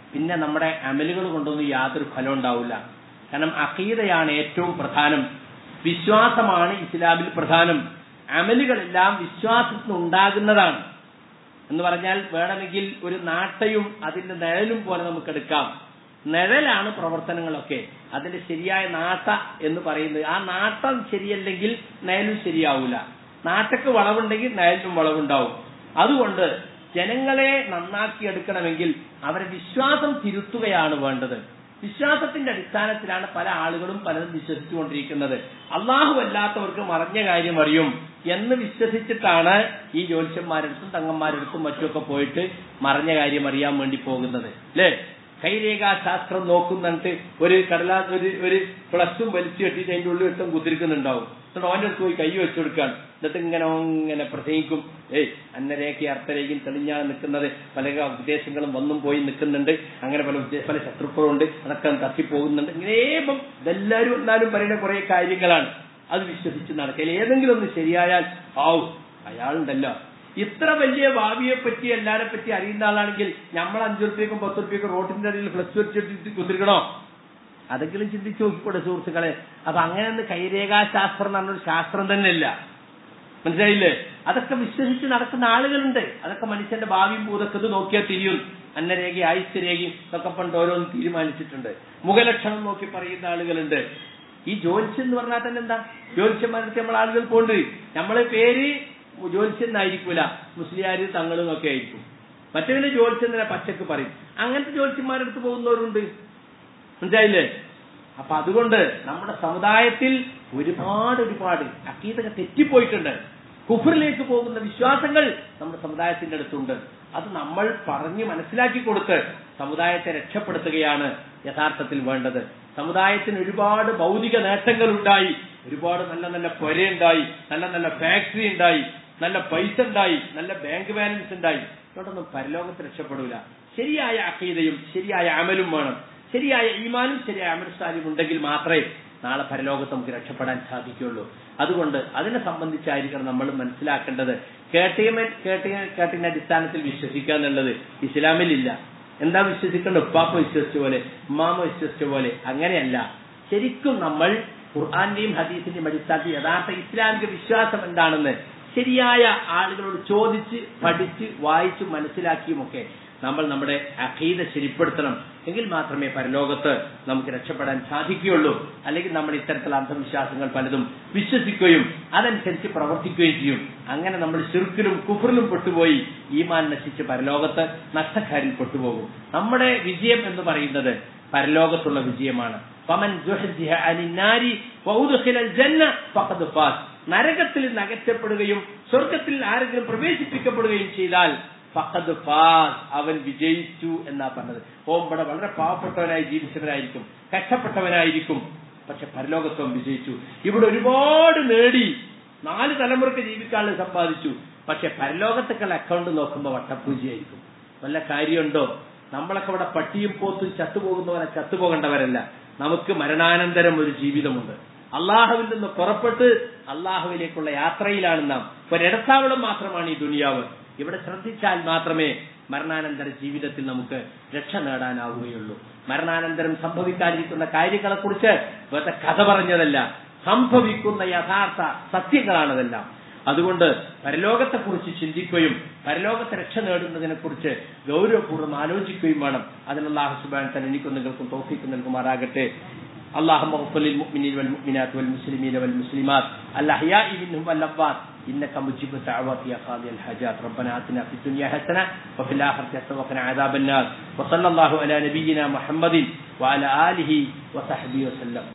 [SPEAKER 1] പിന്നെ നമ്മുടെ അമലുകൾ കൊണ്ടൊന്നും യാതൊരു ഫലം ഉണ്ടാവില്ല കാരണം അഖീദയാണ് ഏറ്റവും പ്രധാനം വിശ്വാസമാണ് ഇസ്ലാമിൽ പ്രധാനം അമലുകളെല്ലാം വിശ്വാസത്തിന് ഉണ്ടാകുന്നതാണ് എന്ന് പറഞ്ഞാൽ വേണമെങ്കിൽ ഒരു നാട്ടയും അതിന്റെ നിഴലും പോലെ നമുക്ക് എടുക്കാം നിഴലാണ് പ്രവർത്തനങ്ങളൊക്കെ അതിന്റെ ശരിയായ നാട്ട എന്ന് പറയുന്നത് ആ നാട്ടം ശരിയല്ലെങ്കിൽ നയലും ശരിയാവൂല നാട്ടക്ക് വളവുണ്ടെങ്കിൽ നയലിനും വളവുണ്ടാവും അതുകൊണ്ട് ജനങ്ങളെ നന്നാക്കി എടുക്കണമെങ്കിൽ അവരെ വിശ്വാസം തിരുത്തുകയാണ് വേണ്ടത് വിശ്വാസത്തിന്റെ അടിസ്ഥാനത്തിലാണ് പല ആളുകളും പലതും വിശ്വസിച്ചുകൊണ്ടിരിക്കുന്നത് അള്ളാഹു അല്ലാത്തവർക്ക് മറഞ്ഞ കാര്യം അറിയും എന്ന് വിശ്വസിച്ചിട്ടാണ് ഈ ജ്യോത്സ്യന്മാരടുത്തും തങ്ങന്മാരടുത്തും മറ്റുമൊക്കെ പോയിട്ട് മറഞ്ഞ കാര്യം അറിയാൻ വേണ്ടി പോകുന്നത് അല്ലേ കൈരേഖാശാസ്ത്രം നോക്കുന്നിട്ട് ഒരു കടലാസ് ഒരു ഒരു പ്ലസും വലിച്ചു കെട്ടിയിട്ട് അതിന്റെ ഉള്ളിൽ ഇട്ടും കുതിരിക്കുന്നുണ്ടാവും എന്നിട്ട് ഓന്റെ അടുത്ത് പോയി കൈ വെച്ചു കൊടുക്കാൻ എന്നിട്ട് ഇങ്ങനെ ഇങ്ങനെ പ്രസംഗിക്കും ഏയ് അന്നരേഖ അർത്ഥരേഖയും തെളിഞ്ഞാണ് നിൽക്കുന്നത് പല ഉദ്ദേശങ്ങളും വന്നും പോയി നിൽക്കുന്നുണ്ട് അങ്ങനെ പല ഉദ്ദേ- പല ശത്രുക്കളും ഉണ്ട് അതൊക്കെ തട്ടിപ്പോകുന്നുണ്ട് ഇങ്ങനെ ഇപ്പം ഇതെല്ലാവരും എന്നാലും പറയുന്ന കുറെ കാര്യങ്ങളാണ് അത് വിശ്വസിച്ച് നടക്കൽ ഏതെങ്കിലും ഒന്ന് ശരിയായാൽ ആവും അയാളുണ്ടല്ലോ ഇത്ര വലിയ ഭാവിയെ പറ്റി എല്ലാരെ പറ്റി അറിയുന്ന ആളാണെങ്കിൽ നമ്മൾ അഞ്ചു റുപ്യക്കും പത്ത് റുപ്യക്കും റോഡിന്റെ അടിയിൽ ഫ്ലക്സ് വെച്ചിട്ട് കുത്തിരിക്കണോ അതെങ്കിലും ചിന്തിച്ചു നോക്കിക്കൂടെ സുഹൃത്തുക്കളെ അപ്പൊ അങ്ങനെ ഒന്ന് കൈരേഖാശാസ്ത്രം എന്ന് പറഞ്ഞൊരു ശാസ്ത്രം തന്നെയല്ല മനസ്സിലായില്ലേ അതൊക്കെ വിശ്വസിച്ച് നടക്കുന്ന ആളുകളുണ്ട് അതൊക്കെ മനുഷ്യന്റെ ഭാവിയും ഭൂതൊക്കെ ഇത് നോക്കിയാൽ തിരിയും അന്നരേഖ ആയുസ്യരേഖയും ഇതൊക്കെ പണ്ട് ഓരോന്ന് തീരുമാനിച്ചിട്ടുണ്ട് മുഖലക്ഷണം നോക്കി പറയുന്ന ആളുകളുണ്ട് ഈ ജ്യോത്സ്യം എന്ന് പറഞ്ഞാൽ തന്നെ എന്താ ജ്യോത്സ്യന്മാരുടെ നമ്മൾ ആളുകൾ പോണ്ട് നമ്മളെ പേര് ജ്യോത്സ്യം എന്നായിരിക്കൂല മുസ്ലിയാര് തങ്ങളും ഒക്കെ ആയിരിക്കും മറ്റവന് ജ്യോത്സ്യം തന്നെ പച്ചക്ക് പറയും അങ്ങനത്തെ ജ്യോത്സ്യന്മാരെടുത്ത് പോകുന്നവരുണ്ട് മനസ്സിലായില്ലേ അപ്പൊ അതുകൊണ്ട് നമ്മുടെ സമുദായത്തിൽ ഒരുപാട് ഒരുപാട് അക്കീതൊക്കെ തെറ്റിപ്പോയിട്ടുണ്ട് കുഫറിലേക്ക് പോകുന്ന വിശ്വാസങ്ങൾ നമ്മുടെ സമുദായത്തിന്റെ അടുത്തുണ്ട് അത് നമ്മൾ പറഞ്ഞ് മനസ്സിലാക്കി കൊടുത്ത് സമുദായത്തെ രക്ഷപ്പെടുത്തുകയാണ് യഥാർത്ഥത്തിൽ വേണ്ടത് സമുദായത്തിന് ഒരുപാട് ഭൗതിക നേട്ടങ്ങൾ ഉണ്ടായി ഒരുപാട് നല്ല നല്ല പുരയുണ്ടായി നല്ല നല്ല ഫാക്ടറി ഉണ്ടായി നല്ല പൈസ ഉണ്ടായി നല്ല ബാങ്ക് ബാലൻസ് ഉണ്ടായി ഇതോടൊന്നും പരലോകത്ത് രക്ഷപ്പെടൂല ശരിയായ അക്കീതയും ശരിയായ അമലും വേണം ശരിയായ ഈമാനും ശരിയായ അമൽസാലും ഉണ്ടെങ്കിൽ മാത്രമേ നാളെ പരലോകത്ത് നമുക്ക് രക്ഷപ്പെടാൻ സാധിക്കുള്ളൂ അതുകൊണ്ട് അതിനെ സംബന്ധിച്ചായിരിക്കണം നമ്മൾ മനസ്സിലാക്കേണ്ടത് കേട്ടിയമൻ കേട്ടിയ കേട്ടിന്റെ അടിസ്ഥാനത്തിൽ വിശ്വസിക്കുക എന്നുള്ളത് ഇസ്ലാമിലില്ല എന്താ വിശ്വസിക്കേണ്ടത് ഉപ്പാപ്പ വിശ്വസിച്ച പോലെ ഉമ്മാമ വിശ്വസിച്ച പോലെ അങ്ങനെയല്ല ശരിക്കും നമ്മൾ ഖുർആന്റെയും ഹദീസിന്റെയും അടിസ്ഥാനത്തിൽ യഥാർത്ഥ ഇസ്ലാമിക വിശ്വാസം എന്താണെന്ന് ശരിയായ ആളുകളോട് ചോദിച്ച് പഠിച്ച് വായിച്ച് മനസ്സിലാക്കിയുമൊക്കെ നമ്മൾ നമ്മുടെ അഖീദ ശരിപ്പെടുത്തണം എങ്കിൽ മാത്രമേ പരലോകത്ത് നമുക്ക് രക്ഷപ്പെടാൻ സാധിക്കുകയുള്ളൂ അല്ലെങ്കിൽ നമ്മൾ ഇത്തരത്തിലുള്ള അന്ധവിശ്വാസങ്ങൾ പലതും വിശ്വസിക്കുകയും അതനുസരിച്ച് പ്രവർത്തിക്കുകയും ചെയ്യും അങ്ങനെ നമ്മൾ ശിർക്കിലും കുഫറിലും പെട്ടുപോയി ഈമാൻ നശിച്ച് പരലോകത്ത് നഷ്ടക്കാരിൽ പെട്ടുപോകും നമ്മുടെ വിജയം എന്ന് പറയുന്നത് പരലോകത്തുള്ള വിജയമാണ് ഫമൻ സുഹ്സിഹ അനിൻ നാരി വഉദ്ഖിലൽ ജന്ന ഫഖദ് ഫാസ് നരകത്തിൽ നിന്ന് അകറ്റപ്പെടുകയും സ്വർഗത്തിൽ ആരെങ്കിലും പ്രവേശിപ്പിക്കപ്പെടുകയും ചെയ്താൽ ഫഖദ് ഫാസ് അവൻ വിജയിച്ചു എന്നാ പറഞ്ഞത് ഓം ഇവിടെ വളരെ പാവപ്പെട്ടവനായി ജീവിച്ചവനായിരിക്കും കഷ്ടപ്പെട്ടവനായിരിക്കും പക്ഷെ പരലോകത്വം വിജയിച്ചു ഇവിടെ ഒരുപാട് നേടി നാല് തലമുറക്ക് ജീവിക്കാനുള്ള സമ്പാദിച്ചു പക്ഷെ പരലോകത്തേക്കുള്ള അക്കൗണ്ട് നോക്കുമ്പോൾ വട്ടപ്പൂജയായിരിക്കും വല്ല കാര്യമുണ്ടോ നമ്മളൊക്കെ ഇവിടെ പട്ടിയും പോത്തും ചത്തുപോകുന്നവരെ ചത്തുപോകേണ്ടവരല്ല നമുക്ക് മരണാനന്തരം ഒരു ജീവിതമുണ്ട് അള്ളാഹുവിൽ നിന്ന് പുറപ്പെട്ട് അള്ളാഹുവിലേക്കുള്ള യാത്രയിലാണ് നാം ഒരിടത്താവളം മാത്രമാണ് ഈ ദുനിയാവ് ഇവിടെ ശ്രദ്ധിച്ചാൽ മാത്രമേ മരണാനന്തര ജീവിതത്തിൽ നമുക്ക് രക്ഷ നേടാനാവുകയുള്ളൂ മരണാനന്തരം സംഭവിക്കാതിരിക്കുന്ന കാര്യങ്ങളെക്കുറിച്ച് വെറുതെ കഥ പറഞ്ഞതല്ല സംഭവിക്കുന്ന യഥാർത്ഥ സത്യങ്ങളാണതെല്ലാം അതുകൊണ്ട് പരലോകത്തെക്കുറിച്ച് ചിന്തിക്കുകയും പരലോകത്തെ രക്ഷ നേടുന്നതിനെ കുറിച്ച് ഗൗരവപൂർവ്വം ആലോചിക്കുകയും വേണം അതിനുള്ള ആഹുസുബാൻ തന്നെ എനിക്കും നിങ്ങൾക്കും തോഫിക്ക് നൽകുമാറാകട്ടെ اللهم اغفر للمؤمنين والمؤمنات والمسلمين والمسلمات الأحياء منهم والأموات إنك مجيب الدعوات يا قاضي الحاجات ربنا آتنا في الدنيا حسنة وفي الآخرة حسنة وقنا عذاب النار وصلى الله على نبينا محمد وعلى آله وصحبه وسلم